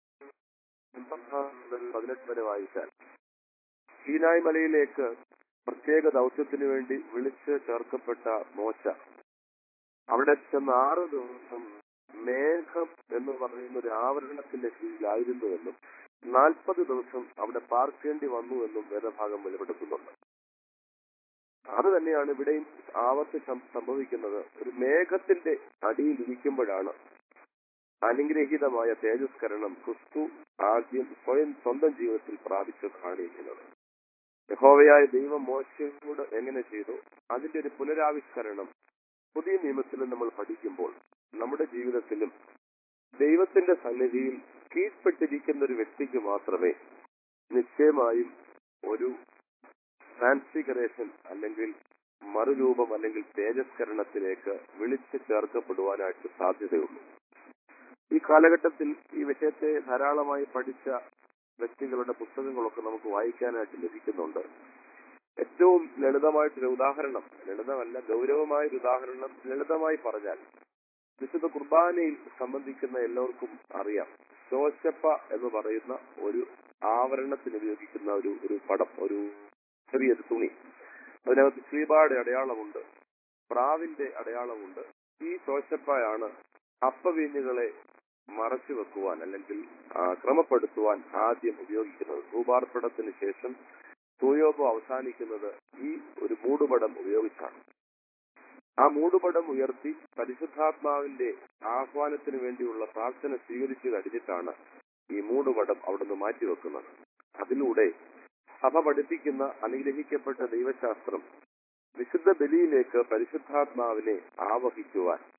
പതിനെട്ട് വരെ വായിച്ചാൽ സീനായ് മലയിലേക്ക് പ്രത്യേക ദൗത്യത്തിന് വേണ്ടി വിളിച്ച് ചേർക്കപ്പെട്ട മോശ അവിടെ ചെന്ന് ആറ് ദിവസം മേഘം എന്ന് പറയുന്ന ഒരു ആവരണത്തിന്റെ കീഴിലായിരുന്നുവെന്നും നാൽപ്പത് ദിവസം അവിടെ പാർക്കേണ്ടി വന്നു എന്നും വേദഭാഗം വെളിപ്പെടുത്തുന്നുണ്ട് അത് തന്നെയാണ് ഇവിടെയും ആവർത്തി സം- സംഭവിക്കുന്നത് ഒരു മേഘത്തിന്റെ അടിയിൽ ഇരിക്കുമ്പോഴാണ് അനുഗ്രഹീതമായ തേജസ്കരണം ക്രിസ്തു ആദ്യം സ്വയം സ്വന്തം ജീവിതത്തിൽ പ്രാപിച്ചു കാണിക്കുന്നത് യഹോവയായ ദൈവം മോശയോട് എങ്ങനെ ചെയ്തു അതിന്റെ ഒരു പുനരാവിഷ്കരണം പുതിയ നിയമത്തിൽ നമ്മൾ പഠിക്കുമ്പോൾ നമ്മുടെ ജീവിതത്തിലും ദൈവത്തിന്റെ സന്നിധിയിൽ കീഴ്പ്പെട്ടിരിക്കുന്ന ഒരു വ്യക്തിക്ക് മാത്രമേ നിശ്ചയമായും ഒരു ട്രാൻസ്ഫിഗറേഷൻ അല്ലെങ്കിൽ മറുരൂപം അല്ലെങ്കിൽ തേജസ്കരണത്തിലേക്ക് വിളിച്ചു ചേർക്കപ്പെടുവാനായിട്ട് സാധ്യതയുള്ളൂ ഈ കാലഘട്ടത്തിൽ ഈ വിഷയത്തെ ധാരാളമായി പഠിച്ച വ്യക്തികളുടെ പുസ്തകങ്ങളൊക്കെ നമുക്ക് വായിക്കാനായിട്ട് ലഭിക്കുന്നുണ്ട് ഏറ്റവും ലളിതമായിട്ടൊരു ഉദാഹരണം ലളിതമല്ല ഗൗരവമായ ഒരു ഉദാഹരണം ലളിതമായി പറഞ്ഞാൽ വിശുദ്ധ കുർബാനയിൽ സംബന്ധിക്കുന്ന എല്ലാവർക്കും അറിയാം ശോശപ്പ എന്ന് പറയുന്ന ഒരു ആവരണത്തിന് ഉപയോഗിക്കുന്ന ഒരു ഒരു പടം ഒരു ചെറിയൊരു തുണി അതിനകത്ത് ശ്രീപാടെ അടയാളമുണ്ട് പ്രാവിന്റെ അടയാളമുണ്ട് ഈ ശോശപ്പയാണ് അപ്പവീഞ്ഞുകളെ മറച്ചു വെക്കുവാൻ അല്ലെങ്കിൽ ആ, ക്രമപ്പെടുത്തുവാൻ ആദ്യം ഉപയോഗിക്കുന്നത് ഭൂപാർപ്പണത്തിന് ശേഷം സൂയോപം അവസാനിക്കുന്നത് ഈ ഒരു മൂടുപടം ഉപയോഗിച്ചാണ് ആ മൂടുപടം ഉയർത്തി പരിശുദ്ധാത്മാവിന്റെ ആഹ്വാനത്തിന് വേണ്ടിയുള്ള പ്രാർത്ഥന സ്വീകരിച്ചു കഴിഞ്ഞിട്ടാണ് ഈ മൂടുപടം അവിടുന്ന് മാറ്റിവെക്കുന്നത് അതിലൂടെ സഭ പഠിപ്പിക്കുന്ന അനുഗ്രഹിക്കപ്പെട്ട ദൈവശാസ്ത്രം വിശുദ്ധ ബലിയിലേക്ക് പരിശുദ്ധാത്മാവിനെ ആവഹിക്കുവാൻ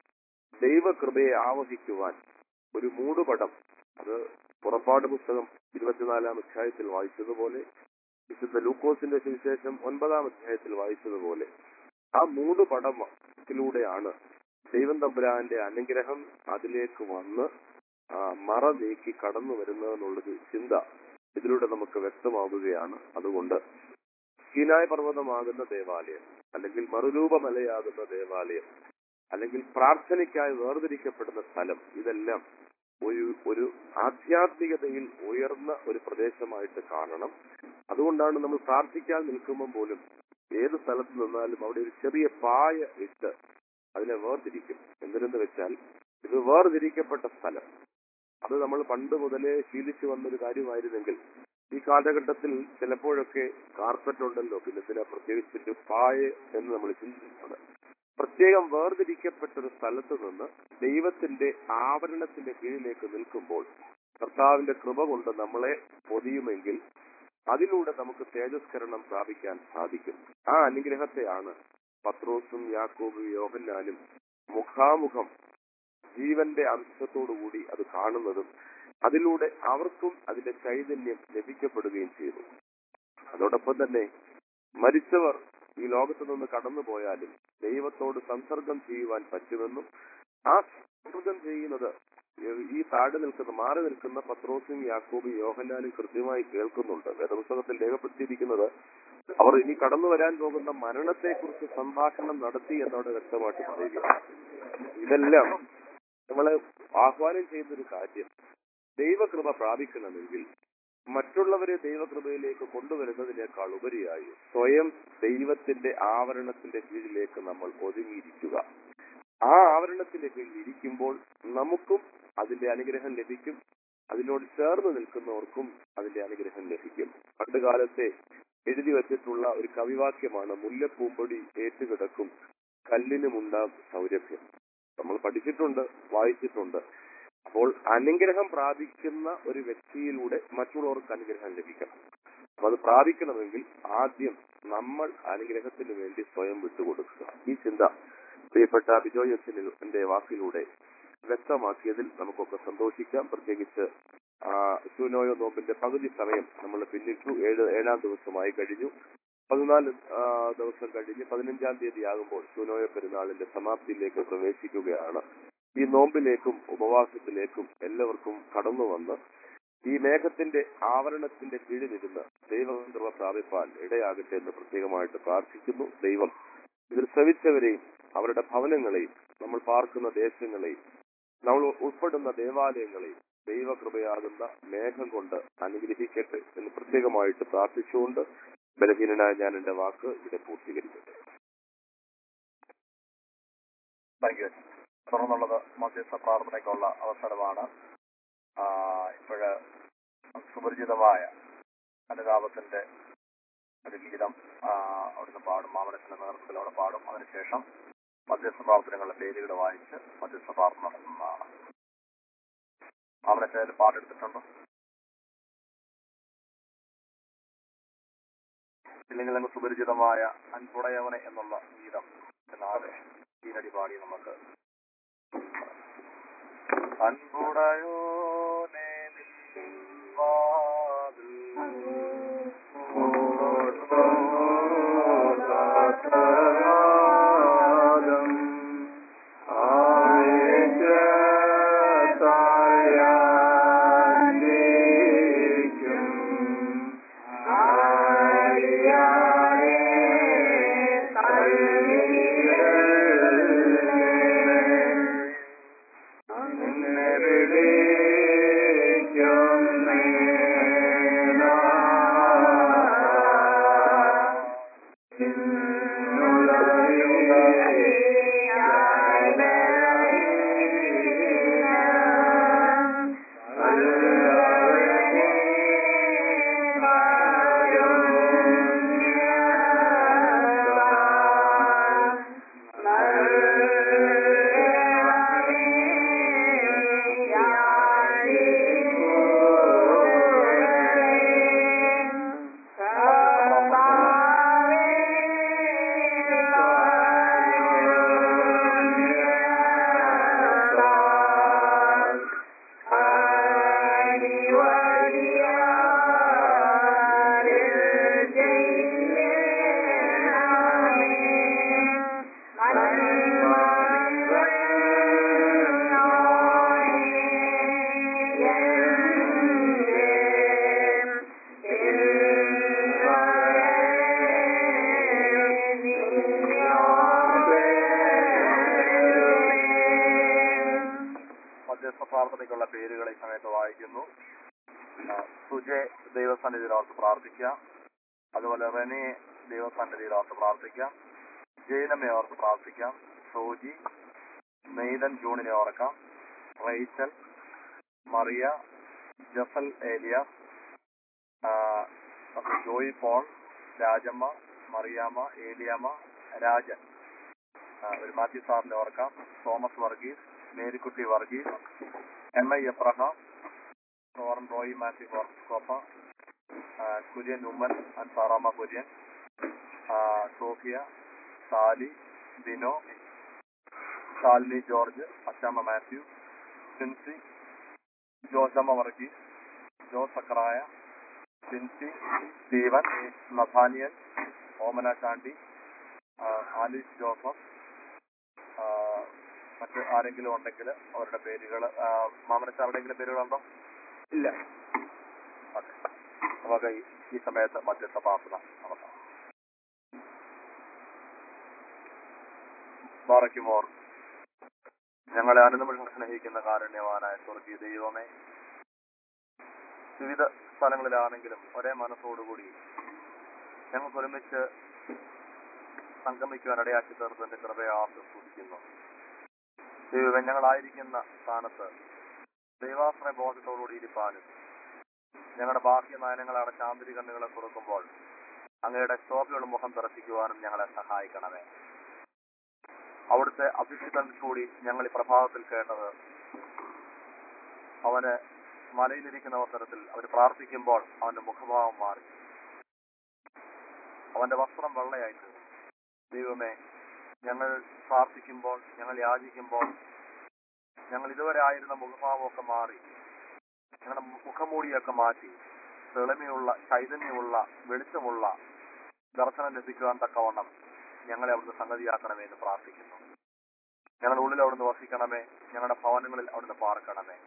ദൈവകൃപയെ ആവഹിക്കുവാൻ ഒരു മൂടുപടം അത് പുറപ്പാട് പുസ്തകം ഇരുപത്തിനാലാം അധ്യായത്തിൽ വായിച്ചതുപോലെ വിശുദ്ധ ലൂക്കോസിന്റെ സുവിശേഷം ഒൻപതാം അധ്യായത്തിൽ വായിച്ചതുപോലെ ആ മൂടുപടത്തിലൂടെയാണ് ദൈവം തമ്പുരാന്റെ അനുഗ്രഹം അതിലേക്ക് വന്ന് ആ മറ നീക്കി കടന്നു വരുന്നതെന്നുള്ളൊരു ചിന്ത ഇതിലൂടെ നമുക്ക് വ്യക്തമാവുകയാണ് അതുകൊണ്ട് സീനായ പർവ്വതമാകുന്ന ദേവാലയം അല്ലെങ്കിൽ മറുരൂപമലയാകുന്ന ദേവാലയം അല്ലെങ്കിൽ പ്രാർത്ഥനയ്ക്കായി വേർതിരിക്കപ്പെടുന്ന സ്ഥലം ഇതെല്ലാം ഒരു ഒരു ആധ്യാത്മികതയിൽ ഉയർന്ന ഒരു പ്രദേശമായിട്ട് കാണണം അതുകൊണ്ടാണ് നമ്മൾ പ്രാർത്ഥിക്കാൻ നിൽക്കുമ്പോൾ പോലും ഏത് സ്ഥലത്ത് നിന്നാലും അവിടെ ഒരു ചെറിയ പായ ഇട്ട് അതിനെ വേർതിരിക്കും എന്തിനെന്ന് വെച്ചാൽ ഇത് വേർതിരിക്കപ്പെട്ട സ്ഥലം അത് നമ്മൾ പണ്ട് മുതലേ ശീലിച്ചു വന്നൊരു കാര്യമായിരുന്നെങ്കിൽ ഈ കാലഘട്ടത്തിൽ ചിലപ്പോഴൊക്കെ കാർപ്പറ്റ് ഉണ്ടല്ലോ പിന്നെ ചില പ്രത്യേകിച്ചിട്ട് പായ എന്ന് നമ്മൾ ചിന്തിക്കുന്നത് പ്രത്യേകം വേർതിരിക്കപ്പെട്ട ഒരു സ്ഥലത്ത് നിന്ന് ദൈവത്തിന്റെ ആവരണത്തിന്റെ കീഴിലേക്ക് നിൽക്കുമ്പോൾ കർത്താവിന്റെ കൃപ കൊണ്ട് നമ്മളെ പൊതിയുമെങ്കിൽ അതിലൂടെ നമുക്ക് തേജസ്കരണം പ്രാപിക്കാൻ സാധിക്കും ആ അനുഗ്രഹത്തെയാണ് പത്രോസും യാക്കോബും യോഹന്നാനും മുഖാമുഖം ജീവന്റെ അംശത്തോടുകൂടി അത് കാണുന്നതും അതിലൂടെ അവർക്കും അതിന്റെ ചൈതന്യം ലഭിക്കപ്പെടുകയും ചെയ്തു അതോടൊപ്പം തന്നെ മരിച്ചവർ ഈ ലോകത്തു നിന്ന് കടന്നുപോയാലും ദൈവത്തോട് സംസർഗം ചെയ്യുവാൻ പറ്റുമെന്നും ആ സംസർഗം ചെയ്യുന്നത് ഈ താഴെ നിൽക്കുന്ന മാറി നിൽക്കുന്ന പത്രോസും യാക്കോബും യോഹന്നാനും കൃത്യമായി കേൾക്കുന്നുണ്ട് വേദപുസ്തകത്തിൽ രേഖപ്പെടുത്തിയിരിക്കുന്നത് അവർ ഇനി കടന്നു വരാൻ പോകുന്ന മരണത്തെക്കുറിച്ച് സംഭാഷണം നടത്തി എന്നോട് വ്യക്തമായിട്ട് പറയുകയാണ് ഇതെല്ലാം നമ്മളെ ആഹ്വാനം ചെയ്യുന്നൊരു കാര്യം ദൈവകൃപ പ്രാപിക്കണമെങ്കിൽ മറ്റുള്ളവരെ ദൈവകൃപയിലേക്ക് കൊണ്ടുവരുന്നതിനേക്കാൾ ഉപരിയായി സ്വയം ദൈവത്തിന്റെ ആവരണത്തിന്റെ കീഴിലേക്ക് നമ്മൾ ഒതുങ്ങിയിരിക്കുക ആ ആവരണത്തിന്റെ കീഴിൽ ഇരിക്കുമ്പോൾ നമുക്കും അതിന്റെ അനുഗ്രഹം ലഭിക്കും അതിനോട് ചേർന്ന് നിൽക്കുന്നവർക്കും അതിന്റെ അനുഗ്രഹം ലഭിക്കും പണ്ടുകാലത്തെ എഴുതി വച്ചിട്ടുള്ള ഒരു കവിവാക്യമാണ് മുല്ലപ്പൂമ്പൊടി ഏറ്റുകിടക്കും കല്ലിനുമുണ്ടാം സൗരഭ്യം നമ്മൾ പഠിച്ചിട്ടുണ്ട് വായിച്ചിട്ടുണ്ട് അപ്പോൾ അനുഗ്രഹം പ്രാപിക്കുന്ന ഒരു വ്യക്തിയിലൂടെ മറ്റുള്ളവർക്ക് അനുഗ്രഹം ലഭിക്കണം അപ്പൊ അത് പ്രാപിക്കണമെങ്കിൽ ആദ്യം നമ്മൾ അനുഗ്രഹത്തിന് വേണ്ടി സ്വയം വിട്ടുകൊടുക്കുക ഈ ചിന്ത പ്രിയപ്പെട്ട ബിജോയ് അച്ഛനിന്റെ വാക്കിലൂടെ വ്യക്തമാക്കിയതിൽ നമുക്കൊക്കെ സന്തോഷിക്കാം പ്രത്യേകിച്ച് ആ, സുനോയോ നോമ്പിന്റെ പകുതി സമയം നമ്മൾ പിന്നിട്ടു ഏഴ് ഏഴാം ദിവസമായി കഴിഞ്ഞു പതിനാല് ആ, ദിവസം കഴിഞ്ഞ് പതിനഞ്ചാം തീയതി ആകുമ്പോൾ സുനോയോ പെരുന്നാളിന്റെ സമാപ്തിയിലേക്ക് പ്രവേശിക്കുകയാണ് ഈ നോമ്പിലേക്കും ഉപവാസത്തിലേക്കും എല്ലാവർക്കും കടന്നു വന്ന് ഈ മേഘത്തിന്റെ ആവരണത്തിന്റെ കീഴിലിരുന്ന് ദൈവകൃപ പ്രാപിപ്പാൻ ഇടയാകട്ടെ എന്ന് പ്രത്യേകമായിട്ട് പ്രാർത്ഥിക്കുന്നു ദൈവം ഇതിൽ ശ്രവിച്ചവരെയും അവരുടെ ഭവനങ്ങളെയും നമ്മൾ പാർക്കുന്ന ദേശങ്ങളെയും നമ്മൾ ഉൾപ്പെടുന്ന ദേവാലയങ്ങളെയും ദൈവകൃപയാകുന്ന മേഘം കൊണ്ട് അനുഗ്രഹിക്കട്ടെ എന്ന് പ്രത്യേകമായിട്ട് പ്രാർത്ഥിച്ചുകൊണ്ട് ബലഹീനനായ ഞാൻ എന്റെ വാക്ക് ഇവിടെ പൂർത്തീകരിക്കട്ടെ താങ്ക് യു തുടർന്നുള്ളത് മധ്യസ്ഥ പ്രാർത്ഥനയ്ക്കുള്ള അവസരമാണ് ആ, ഇപ്പോഴ് സുപരിചിതമായ അനുതാപത്തിന്റെ ഒരു ഗീതം ആ, അവിടുന്ന് പാടും മാമനത്തിന്റെ നേതൃത്വത്തിൽ അവിടെ പാടും അതിനുശേഷം മധ്യസ്ഥ പ്രാർത്ഥനകളുടെ പേരുകൾ വായിച്ച് മധ്യസ്ഥ പ്രാർത്ഥന നടത്തുന്നതാണ് മാമനച്ചതിൽ പാട്ടെടുത്തിട്ടുണ്ടോ ഇല്ലെങ്കിൽ നിങ്ങൾ സുപരിചിതമായ അൻപുടയവനെ എന്നുള്ള ഗീതം നാല് ഈനടി പാടി നമുക്ക് അൻപുടയോനെ നിൻ വാതിൽ ും ആ, സുജയ് ദൈവസന്നിധിയിൽ ഓർത്ത് പ്രാർത്ഥിക്കാം അതുപോലെ റെനിയെ ദൈവസന്നിധിയിൽ ഓർത്ത് പ്രാർത്ഥിക്കാം ജൈനമ്മയെ ഓർത്ത് പ്രാർത്ഥിക്കാം സോജി നെയ്തൻ ജൂണിനെ ഓർക്കാം റൈച്ചൽ മറിയ ജസൽ ഏലിയ ആ, doctor Joy Paul Rajamma Mariyamma Eliyamma Rajan ആ, ഒരു മാത്യു സാറിനെ ഓർക്കാം Thomas Varghese Marykutty Varghese M I Abraham റോറൻ റോയി മാത്യു കോപ്പ ആ, കുര്യൻ ഉമ്മൻ അൻസാറാമ കുര്യൻ ആ, Sophia Sally Bino Shalini George Achamma Matthew Sincy Josamma Varghese Jose Zachariah Sincy Steven Nathaniel Omana Chandy ആ, ആലിസ് ജോസഫ് ആ, മറ്റ് ആരെങ്കിലും ഉണ്ടെങ്കിൽ അവരുടെ പേരുകൾ മാമനച്ച് ആരുടെയെങ്കിലും പേരുകളുണ്ടോ ഇല്ല ഓക്കെ നമുക്ക് ഈ- ഈ സമയത്ത് മധ്യസ്ഥ പ്രാർത്ഥന നടത്താം ബാറയ്ക്കുമോർ ഞങ്ങളെ അനുനിമിഷം സ്നേഹിക്കുന്ന കാരുണ്യവാനായ സ്വർഗീയ ദൈവമേ വിവിധ സ്ഥലങ്ങളിലാണെങ്കിലും ഒരേ മനസ്സോടുകൂടി ഞങ്ങൾക്ക് ഒരുമിച്ച് സംഗമിക്കുവാൻ ഇടയാക്കി തീർത്തതിന്റെ കൃപയെ ആസ്വദിക്കുന്നു ദൈവമേ ഞങ്ങളായിരിക്കുന്ന സ്ഥാനത്ത് ദൈവാശ്രയ ബോധത്തോടുകൂടി ഇരിപ്പാനും ഞങ്ങളുടെ ബാഹ്യ നയനങ്ങൾ അടച്ച ആന്തരിക കണ്ണുകളെ തുറക്കുമ്പോൾ അങ്ങയുടെ ശോഭയുള്ള മുഖം ദർശിക്കുവാനും ഞങ്ങളെ സഹായിക്കണമേ അവിടുത്തെ അഭിഷിതൻ കൂടി ഞങ്ങൾ ഈ പ്രഭാതത്തിൽ കേട്ടത് അവന് മലയിലിരിക്കുന്ന അവസരത്തിൽ അവർ പ്രാർത്ഥിക്കുമ്പോൾ അവന്റെ മുഖഭാവം മാറി അവന്റെ വസ്ത്രം വെള്ളയായിട്ട് ദൈവമേ ഞങ്ങൾ പ്രാർത്ഥിക്കുമ്പോൾ ഞങ്ങൾ യാചിക്കുമ്പോൾ ഞങ്ങൾ ഇതുവരെ ആയിരുന്ന മുഖഭാവമൊക്കെ മാറി ഞങ്ങളുടെ മുഖമൂടിയൊക്കെ മാറ്റി തെളിമയുള്ള ചൈതന്യമുള്ള വെളിച്ചമുള്ള ദർശനം ലഭിക്കുവാൻ തക്കവണ്ണം ഞങ്ങളെ അവിടുന്ന് സംഗതിയാക്കണമേ എന്ന് പ്രാർത്ഥിക്കുന്നു ഞങ്ങളുടെ ഉള്ളിൽ അവിടുന്ന് വസിക്കണമേ ഞങ്ങളുടെ ഭവനങ്ങളിൽ അവിടുന്ന് പാർക്കണമേ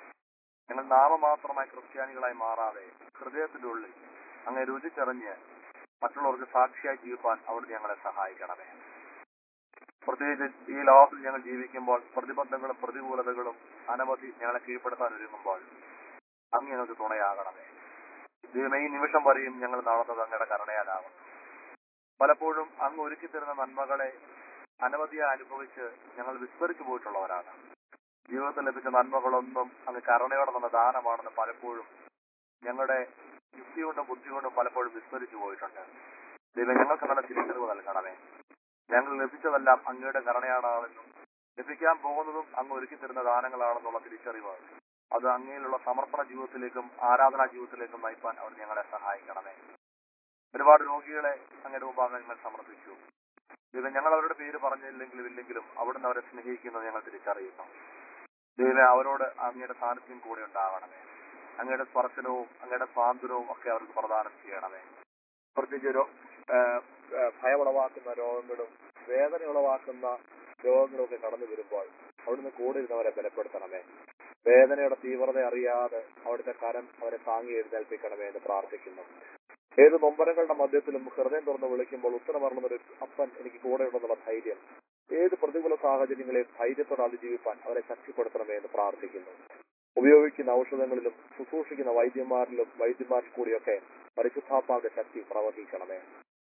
ഞങ്ങൾ നാമമാത്രമായി ക്രിസ്ത്യാനികളായി മാറാതെ ഹൃദയത്തിന്റെ ഉള്ളിൽ അങ്ങ് രുചിച്ചറിഞ്ഞ് മറ്റുള്ളവർക്ക് സാക്ഷിയായി ജീവിക്കാൻ അവിടുന്ന് ഞങ്ങളെ സഹായിക്കണമേ പ്രത്യേകിച്ച് ഈ ലോകത്തിൽ ഞങ്ങൾ ജീവിക്കുമ്പോൾ പ്രതിബന്ധങ്ങളും പ്രതികൂലതകളും അനവധി ഞങ്ങളെ കീഴ്പ്പെടുത്താൻ ഒരുങ്ങുമ്പോൾ അങ്ങ് ഞങ്ങൾക്ക് തുണയാകണമേ ദൈവമേ ഈ നിമിഷം വരെയും ഞങ്ങൾ നടന്നത് അങ്ങയുടെ കരുണയാലാകുന്നു പലപ്പോഴും അങ്ങ് ഒരുക്കി തരുന്ന നന്മകളെ അനവധിയായി അനുഭവിച്ച് ഞങ്ങൾ വിസ്മരിച്ചു പോയിട്ടുള്ളവരാണ് ജീവിതത്തിൽ ലഭിച്ച നന്മകളൊന്നും അങ്ങ് കരുണയോടെ തന്ന ദാനമാണെന്ന് പലപ്പോഴും ഞങ്ങളുടെ യുക്തി കൊണ്ടും ബുദ്ധി കൊണ്ടും പലപ്പോഴും വിസ്മരിച്ചു പോയിട്ടുണ്ട് ദൈവം ഞങ്ങൾക്ക് നല്ല തിരിച്ചറിവ് നൽകണമേ ഞങ്ങൾ ലഭിച്ചതെല്ലാം അങ്ങയുടെ കരുണയാണെന്നും ലഭിക്കാൻ പോകുന്നതും അങ്ങ് ഒരുക്കി തരുന്ന ദാനങ്ങളാണെന്നുള്ള തിരിച്ചറിവ് അത് അങ്ങയിലുള്ള സമർപ്പണ ജീവിതത്തിലേക്കും ആരാധനാ ജീവിതത്തിലേക്കും നയിപ്പാൻ അവർ ഞങ്ങളെ സഹായിക്കണമേ ഒരുപാട് രോഗികളെ അങ്ങയുടെ മുമ്പാകെ ഞങ്ങൾ സമർപ്പിച്ചു ദൈവം ഞങ്ങൾ അവരുടെ പേര് പറഞ്ഞില്ലെങ്കിലും ഇല്ലെങ്കിലും അവിടുന്ന് അവരെ സ്നേഹിക്കുന്നത് ഞങ്ങൾ തിരിച്ചറിയുന്നു ദൈവം അവരോട് അങ്ങയുടെ സാന്നിധ്യം കൂടെ ഉണ്ടാകണമേ അങ്ങയുടെ സ്പർശനവും അങ്ങയുടെ സ്വാതന്ത്ര്യവും ഒക്കെ അവർക്ക് പ്രദാനം ചെയ്യണമേ പ്രത്യേകിച്ച് ഒരു ഭയമുളവാക്കുന്ന രോഗങ്ങളും വേദന ഉളവാക്കുന്ന രോഗങ്ങളും ഒക്കെ കടന്നു വരുമ്പോൾ അവിടുന്ന് കൂടെ ഇരുന്നവരെ ബലപ്പെടുത്തണമേ വേദനയുടെ തീവ്രത അറിയാതെ അവിടുത്തെ കരം അവരെ താങ്ങി എഴുന്നേൽപ്പിക്കണമേ എന്ന് പ്രാർത്ഥിക്കുന്നു ഏത് നൊമ്പരങ്ങളുടെ മധ്യത്തിലും ഹൃദയം തുറന്ന് വിളിക്കുമ്പോൾ ഉത്തരമറിയുന്ന ഒരു അപ്പൻ എനിക്ക് കൂടെ ഉണ്ടെന്നുള്ള ധൈര്യം ഏത് പ്രതികൂല സാഹചര്യങ്ങളെയും ധൈര്യത്തോടെ അതിജീവിപ്പാൻ അവരെ ശക്തിപ്പെടുത്തണമേ എന്ന് പ്രാർത്ഥിക്കുന്നു ഉപയോഗിക്കുന്ന ഔഷധങ്ങളിലും ശുശ്രൂഷിക്കുന്ന വൈദ്യന്മാരിലും വൈദ്യന്മാരിൽ കൂടിയൊക്കെ പരിശുദ്ധാത്മാവിന്റെ ശക്തി പ്രവർത്തിക്കണമേ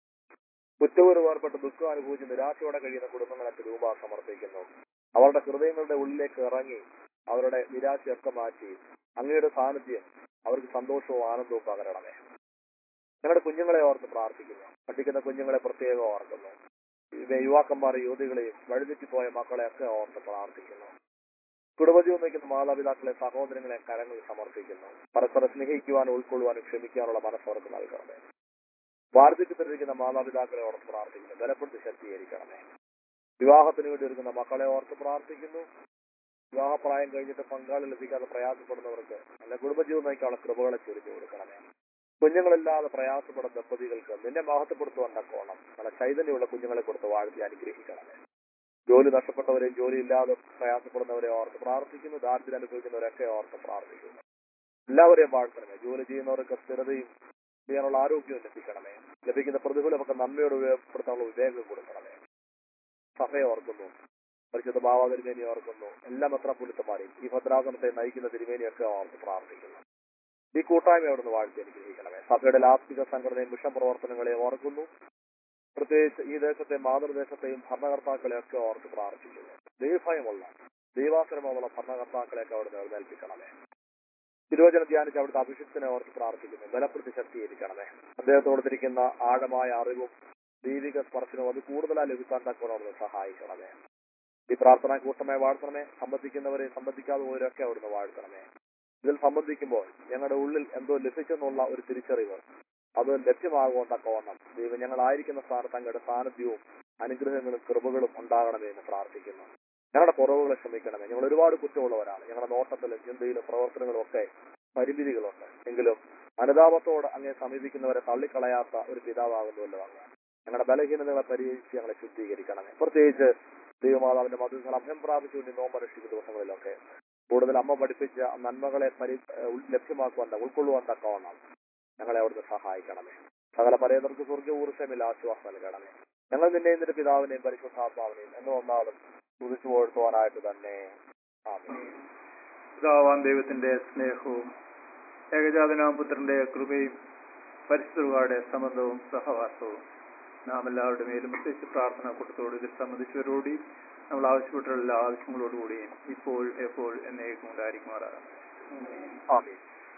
കുറ്റപൂർവേർപ്പെട്ട് ദുഃഖം അനുഭവിച്ച് നിരാശയോടെ കഴിയുന്ന കുടുംബങ്ങളെ രൂപ സമർപ്പിക്കുന്നു അവരുടെ ഹൃദയങ്ങളുടെ ഉള്ളിലേക്ക് ഇറങ്ങി അവരുടെ നിരാശയൊക്കെ മാറ്റി അങ്ങയുടെ സാന്നിധ്യം അവർക്ക് സന്തോഷവും ആനന്ദവും പകരണമേ ഞങ്ങളുടെ കുഞ്ഞുങ്ങളെ ഓർത്ത് പ്രാർത്ഥിക്കുന്നു പഠിക്കുന്ന കുഞ്ഞുങ്ങളെ പ്രത്യേകം ഓർക്കുന്നു ഇവ യുവാക്കന്മാർ യുവതികളെയും വഴിതെറ്റിപ്പോയ മക്കളെ ഒക്കെ ഓർത്ത് പ്രാർത്ഥിക്കുന്നു കുടുംബജീവൻ നയിക്കുന്ന മാതാപിതാക്കളെ സഹോദരങ്ങളെ കരങ്ങളിൽ സമർപ്പിക്കുന്നു പരസ്പരം സ്നേഹിക്കുവാനും ഉൾക്കൊള്ളുവാനും ക്ഷമിക്കാനുള്ള മനസ്സവർക്ക് നൽകണമേ വാർദ്ധക്യത്തിലിരിക്കുന്ന മാതാപിതാക്കളെ ഓർത്ത് പ്രാർത്ഥിക്കുന്നു ബലപ്പെടുത്തി ശക്തീകരിക്കണമേ വിവാഹത്തിന് വേണ്ടി ഒരുക്കുന്ന മക്കളെ ഓർത്ത് പ്രാർത്ഥിക്കുന്നു വിവാഹപ്രായം കഴിഞ്ഞിട്ട് പങ്കാളി ലഭിക്കാതെ പ്രയാസപ്പെടുന്നവർക്ക് നല്ല കുടുംബജീവൻ നയിക്കാനുള്ള കൃപകളെ ചൊരിഞ്ഞു കൊടുക്കണമേ കുഞ്ഞുങ്ങളില്ലാതെ പ്രയാസപ്പെടുന്ന ദമ്പതികൾക്ക് നിന്നെ മഹത്വപ്പെടുത്തുവാൻ തക്കോണം നല്ല ചൈതന്യമുള്ള കുഞ്ഞുങ്ങളെ കൊടുത്ത് വാഴ്ത്തി അനുഗ്രഹിക്കണമേ ജോലി നഷ്ടപ്പെട്ടവരെയും ജോലിയില്ലാതെ പ്രയാസപ്പെടുന്നവരെ ഓർത്ത് പ്രാർത്ഥിക്കുന്നു ദാരിദ്ര്യം അനുഭവിക്കുന്നവരൊക്കെ ഓർത്ത് പ്രാർത്ഥിക്കുന്നു എല്ലാവരെയും വാഴ്ത്തണമേ ജോലി ചെയ്യുന്നവർക്ക് സ്ഥിരതയും ചെയ്യാനുള്ള ആരോഗ്യവും ലഭിക്കണമേ ലഭിക്കുന്ന പ്രതിഫലമൊക്കെ നന്മയോട് ഉപയോഗപ്പെടുത്താനുള്ള വിവേകം കൊടുക്കണമേ സഭയെ ഓർക്കുന്നു പരിശുദ്ധ ഭാവ തിരുമേനി ഓർക്കുന്നു എല്ലാ മെത്രാപൊലിത്തമാരെയും ഈ ഭദ്രാസനത്തെ നയിക്കുന്ന തിരുമേനിയൊക്കെ ഓർത്ത് പ്രാർത്ഥിക്കുന്നു ഈ കൂട്ടായ്മ അവിടുന്ന് വാഴ്ത്തി അനുഗ്രഹിക്കണമേ സഭയുടെ ലാസ്തിക സംഘടനയും മിഷൻ പ്രവർത്തനങ്ങളെ ഓർക്കുന്നു പ്രത്യേകിച്ച് ഈ ദേശത്തെ മാതൃദേശത്തെയും ഭരണകർത്താക്കളെയൊക്കെ ഓർത്ത് പ്രാർത്ഥിക്കുന്നു ദൈവഭയമുള്ള ദൈവാസനമുള്ള ഭരണകർത്താക്കളെയൊക്കെ അവിടെ എഴുന്നേൽപ്പിക്കണമേ തിരുവചനം ധ്യാനിച്ച് അവിടുത്തെ അഭിഷിക്തനെ ഓർത്ത് പ്രാർത്ഥിക്കുന്നു ബലപ്പെടുത്തി ശക്തീകരിക്കണമേ അദ്ദേഹത്തോടത്തിരിക്കുന്ന ആഴമായ അറിവും ദൈവിക സ്പർശനവും അത് കൂടുതലായി ലഭിക്കാൻ തക്കവണ്ണം സഹായിക്കണമേ ഈ പ്രാർത്ഥന കൂട്ടമായി വാഴ്ത്തണമേ സംബന്ധിക്കുന്നവരെ സംബന്ധിക്കാതെ പോയവരൊക്കെ അവിടുന്ന് വാഴ്ത്തണമേ ഇതിൽ സംബന്ധിക്കുമ്പോൾ ഞങ്ങളുടെ ഉള്ളിൽ എന്തോ ലഭിച്ചെന്നുള്ള ഒരു തിരിച്ചറിവ് അത് ലഭ്യമാകുവാൻ തക്കവണ്ണം ദൈവം ഞങ്ങളായിരിക്കുന്ന സ്ഥാനത്ത് അങ്ങയുടെ സാന്നിധ്യവും അനുഗ്രഹങ്ങളും കൃപകളും ഉണ്ടാകണമേ എന്ന് പ്രാർത്ഥിക്കുന്നു ഞങ്ങളുടെ കുറവുകളെ ക്ഷമിക്കണമേ ഞങ്ങൾ ഒരുപാട് കുറ്റമുള്ളവരാണ് ഞങ്ങളുടെ നോട്ടത്തിലും ചിന്തയിലും പ്രവർത്തനങ്ങളും ഒക്കെ പരിമിതികളുണ്ട് എങ്കിലും അനുതാപത്തോട് അങ്ങേ സമീപിക്കുന്നവരെ തള്ളിക്കളയാത്ത ഒരു പിതാവാകുന്നുവല്ലോ അങ്ങ് ഞങ്ങളുടെ ബലഹീനതകളെ പരിഹരിച്ച് ഞങ്ങളെ ശുദ്ധീകരിക്കണമേ പ്രത്യേകിച്ച് ദൈവമാതാവിന്റെ മധുരങ്ങൾ അഭ്യം പ്രാപിച്ചുകൊണ്ട് ഈ നോമ്പനുഷ്ഠിക്കുന്ന ദിവസങ്ങളിലൊക്കെ കൂടുതൽ അമ്മ പഠിപ്പിച്ച നന്മകളെ പരി ഏഹ് ഉൾ- ലഭ്യമാക്കുവാൻ ഉൾക്കൊള്ളുവാൻ തക്കവണ്ണം ഞങ്ങളെ അവിടുന്ന് സഹായിക്കണമേ സകല പരേതർക്ക് സ്വർഗ്ഗ ഊർജ്ജമില്ല ആശ്വാസം നൽകണമേ ഞങ്ങൾ നിന്നെ നിന്റെ പിതാവിനെയും പരിശുദ്ധാത്മാവിനെയും എന്ന് ഒന്നാളും തുതിച്ചു പോഴ്ത്തുവാനായിട്ട് തന്നെ ആമേൻ പിതാവാം ദൈവത്തിന്റെ സ്നേഹവും ഏകജാതനാം പുത്രന്റെ കൃപയും പരിശുദ്ധരുടെ സംബന്ധവും സഹവാസവും നാം എല്ലാവരുടെ മേലും പ്രത്യേകിച്ച് പ്രാർത്ഥന കൂട്ടത്തോട് ഇതിൽ സംബന്ധിച്ചവരോടും നമ്മൾ ആവശ്യപ്പെട്ടുള്ള എല്ലാ ആവശ്യങ്ങളോടുകൂടിയും ഇപ്പോൾ എപ്പോൾ എന്നേക്കും ഉണ്ടായിരിക്കുമാറാകാം ആമേൻ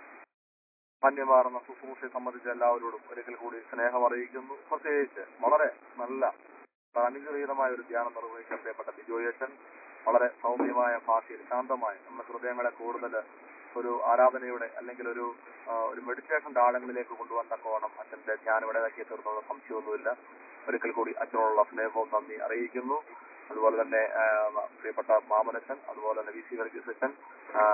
മന്യമാർന്ന ശുശ്രൂഷയെ സംബന്ധിച്ച എല്ലാവരോടും ഒരിക്കൽ കൂടി സ്നേഹം അറിയിക്കുന്നു പ്രത്യേകിച്ച് വളരെ നല്ല അനുഗ്രഹീതമായ ഒരു ധ്യാനം നിർവഹിക്കാൻ പ്രിയപ്പെട്ട ബിജോയേഷൻ വളരെ സൗമ്യമായ ഭാഷയിൽ ശാന്തമായി നമ്മുടെ ഹൃദയങ്ങളെ കൂടുതൽ ഒരു ആരാധനയുടെ അല്ലെങ്കിൽ ഒരു ആ, ഒരു മെഡിറ്റേഷന്റെ ആഴങ്ങളിലേക്ക് കൊണ്ടുപോകാൻ തക്കവണ്ണം അച്ഛന്റെ ധ്യാനം ഇടയാക്കി തീർന്നുള്ള സംശയമൊന്നുമില്ല ഒരിക്കൽ കൂടി അച്ഛനോടുള്ള സ്നേഹവും നന്ദി അറിയിക്കുന്നു അതുപോലെ തന്നെ ആ, പ്രിയപ്പെട്ട മാമനച്ചൻ അതുപോലെ തന്നെ വി സി വർഗീസ് അച്ഛൻ ആ,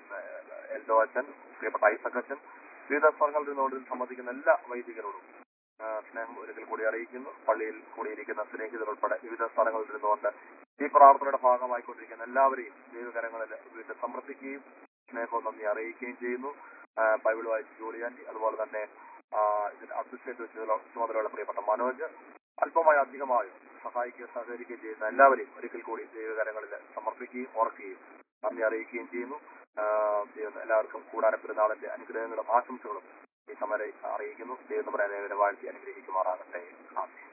എൽദോ അച്ഛൻ പ്രിയപ്പെട്ട ഐസക് അച്ഛൻ വിവിധ സ്ഥലങ്ങളിൽ നിന്നുകൊണ്ട് ഇതിൽ സംബന്ധിക്കുന്ന എല്ലാ വൈദികരോടും ആ, സ്നേഹം ഒരിക്കൽ കൂടി അറിയിക്കുന്നു പള്ളിയിൽ കൂടിയിരിക്കുന്ന സ്നേഹിതർ ഉൾപ്പെടെ വിവിധ സ്ഥലങ്ങളിൽ നിന്നുകൊണ്ട് ഈ പ്രാർത്ഥനയുടെ ഭാഗമായിക്കൊണ്ടിരിക്കുന്ന എല്ലാവരെയും ദൈവകരങ്ങളിൽ വീണ്ടും സമർപ്പിക്കുകയും സ്നേഹവും നന്ദി അറിയിക്കുകയും ചെയ്യുന്നു ആ, ബൈബിൾ വായിച്ച് ജോലിയാൻറ്റി അതുപോലെ തന്നെ ആ, ഇതിന് അഡ്മിനിസ്ട്രേറ്റീവ് ചുമതല- ചുമതലയുള്ള പ്രിയപ്പെട്ട മനോജ് അല്പമായി അധികമായും സഹായിക്കുകയും സഹകരിക്കുകയും ചെയ്യുന്ന എല്ലാവരെയും ഒരിക്കൽ കൂടി ദൈവകരങ്ങളിൽ സമർപ്പിക്കുകയും ഓർക്കുകയും നന്ദി അറിയിക്കുകയും ചെയ്യുന്നു ആ, ദൈവം എല്ലാവർക്കും കൂടാര പെരുന്നാളിന്റെ അനുഗ്രഹങ്ങളും ആശംസകളും ഈ സമരം അറിയിക്കുന്നു ദൈവം നമ്മുടെ അനേവരെ വാഴ്ത്തി അനുഗ്രഹിക്കുമാറാകട്ടെ ആമേൻ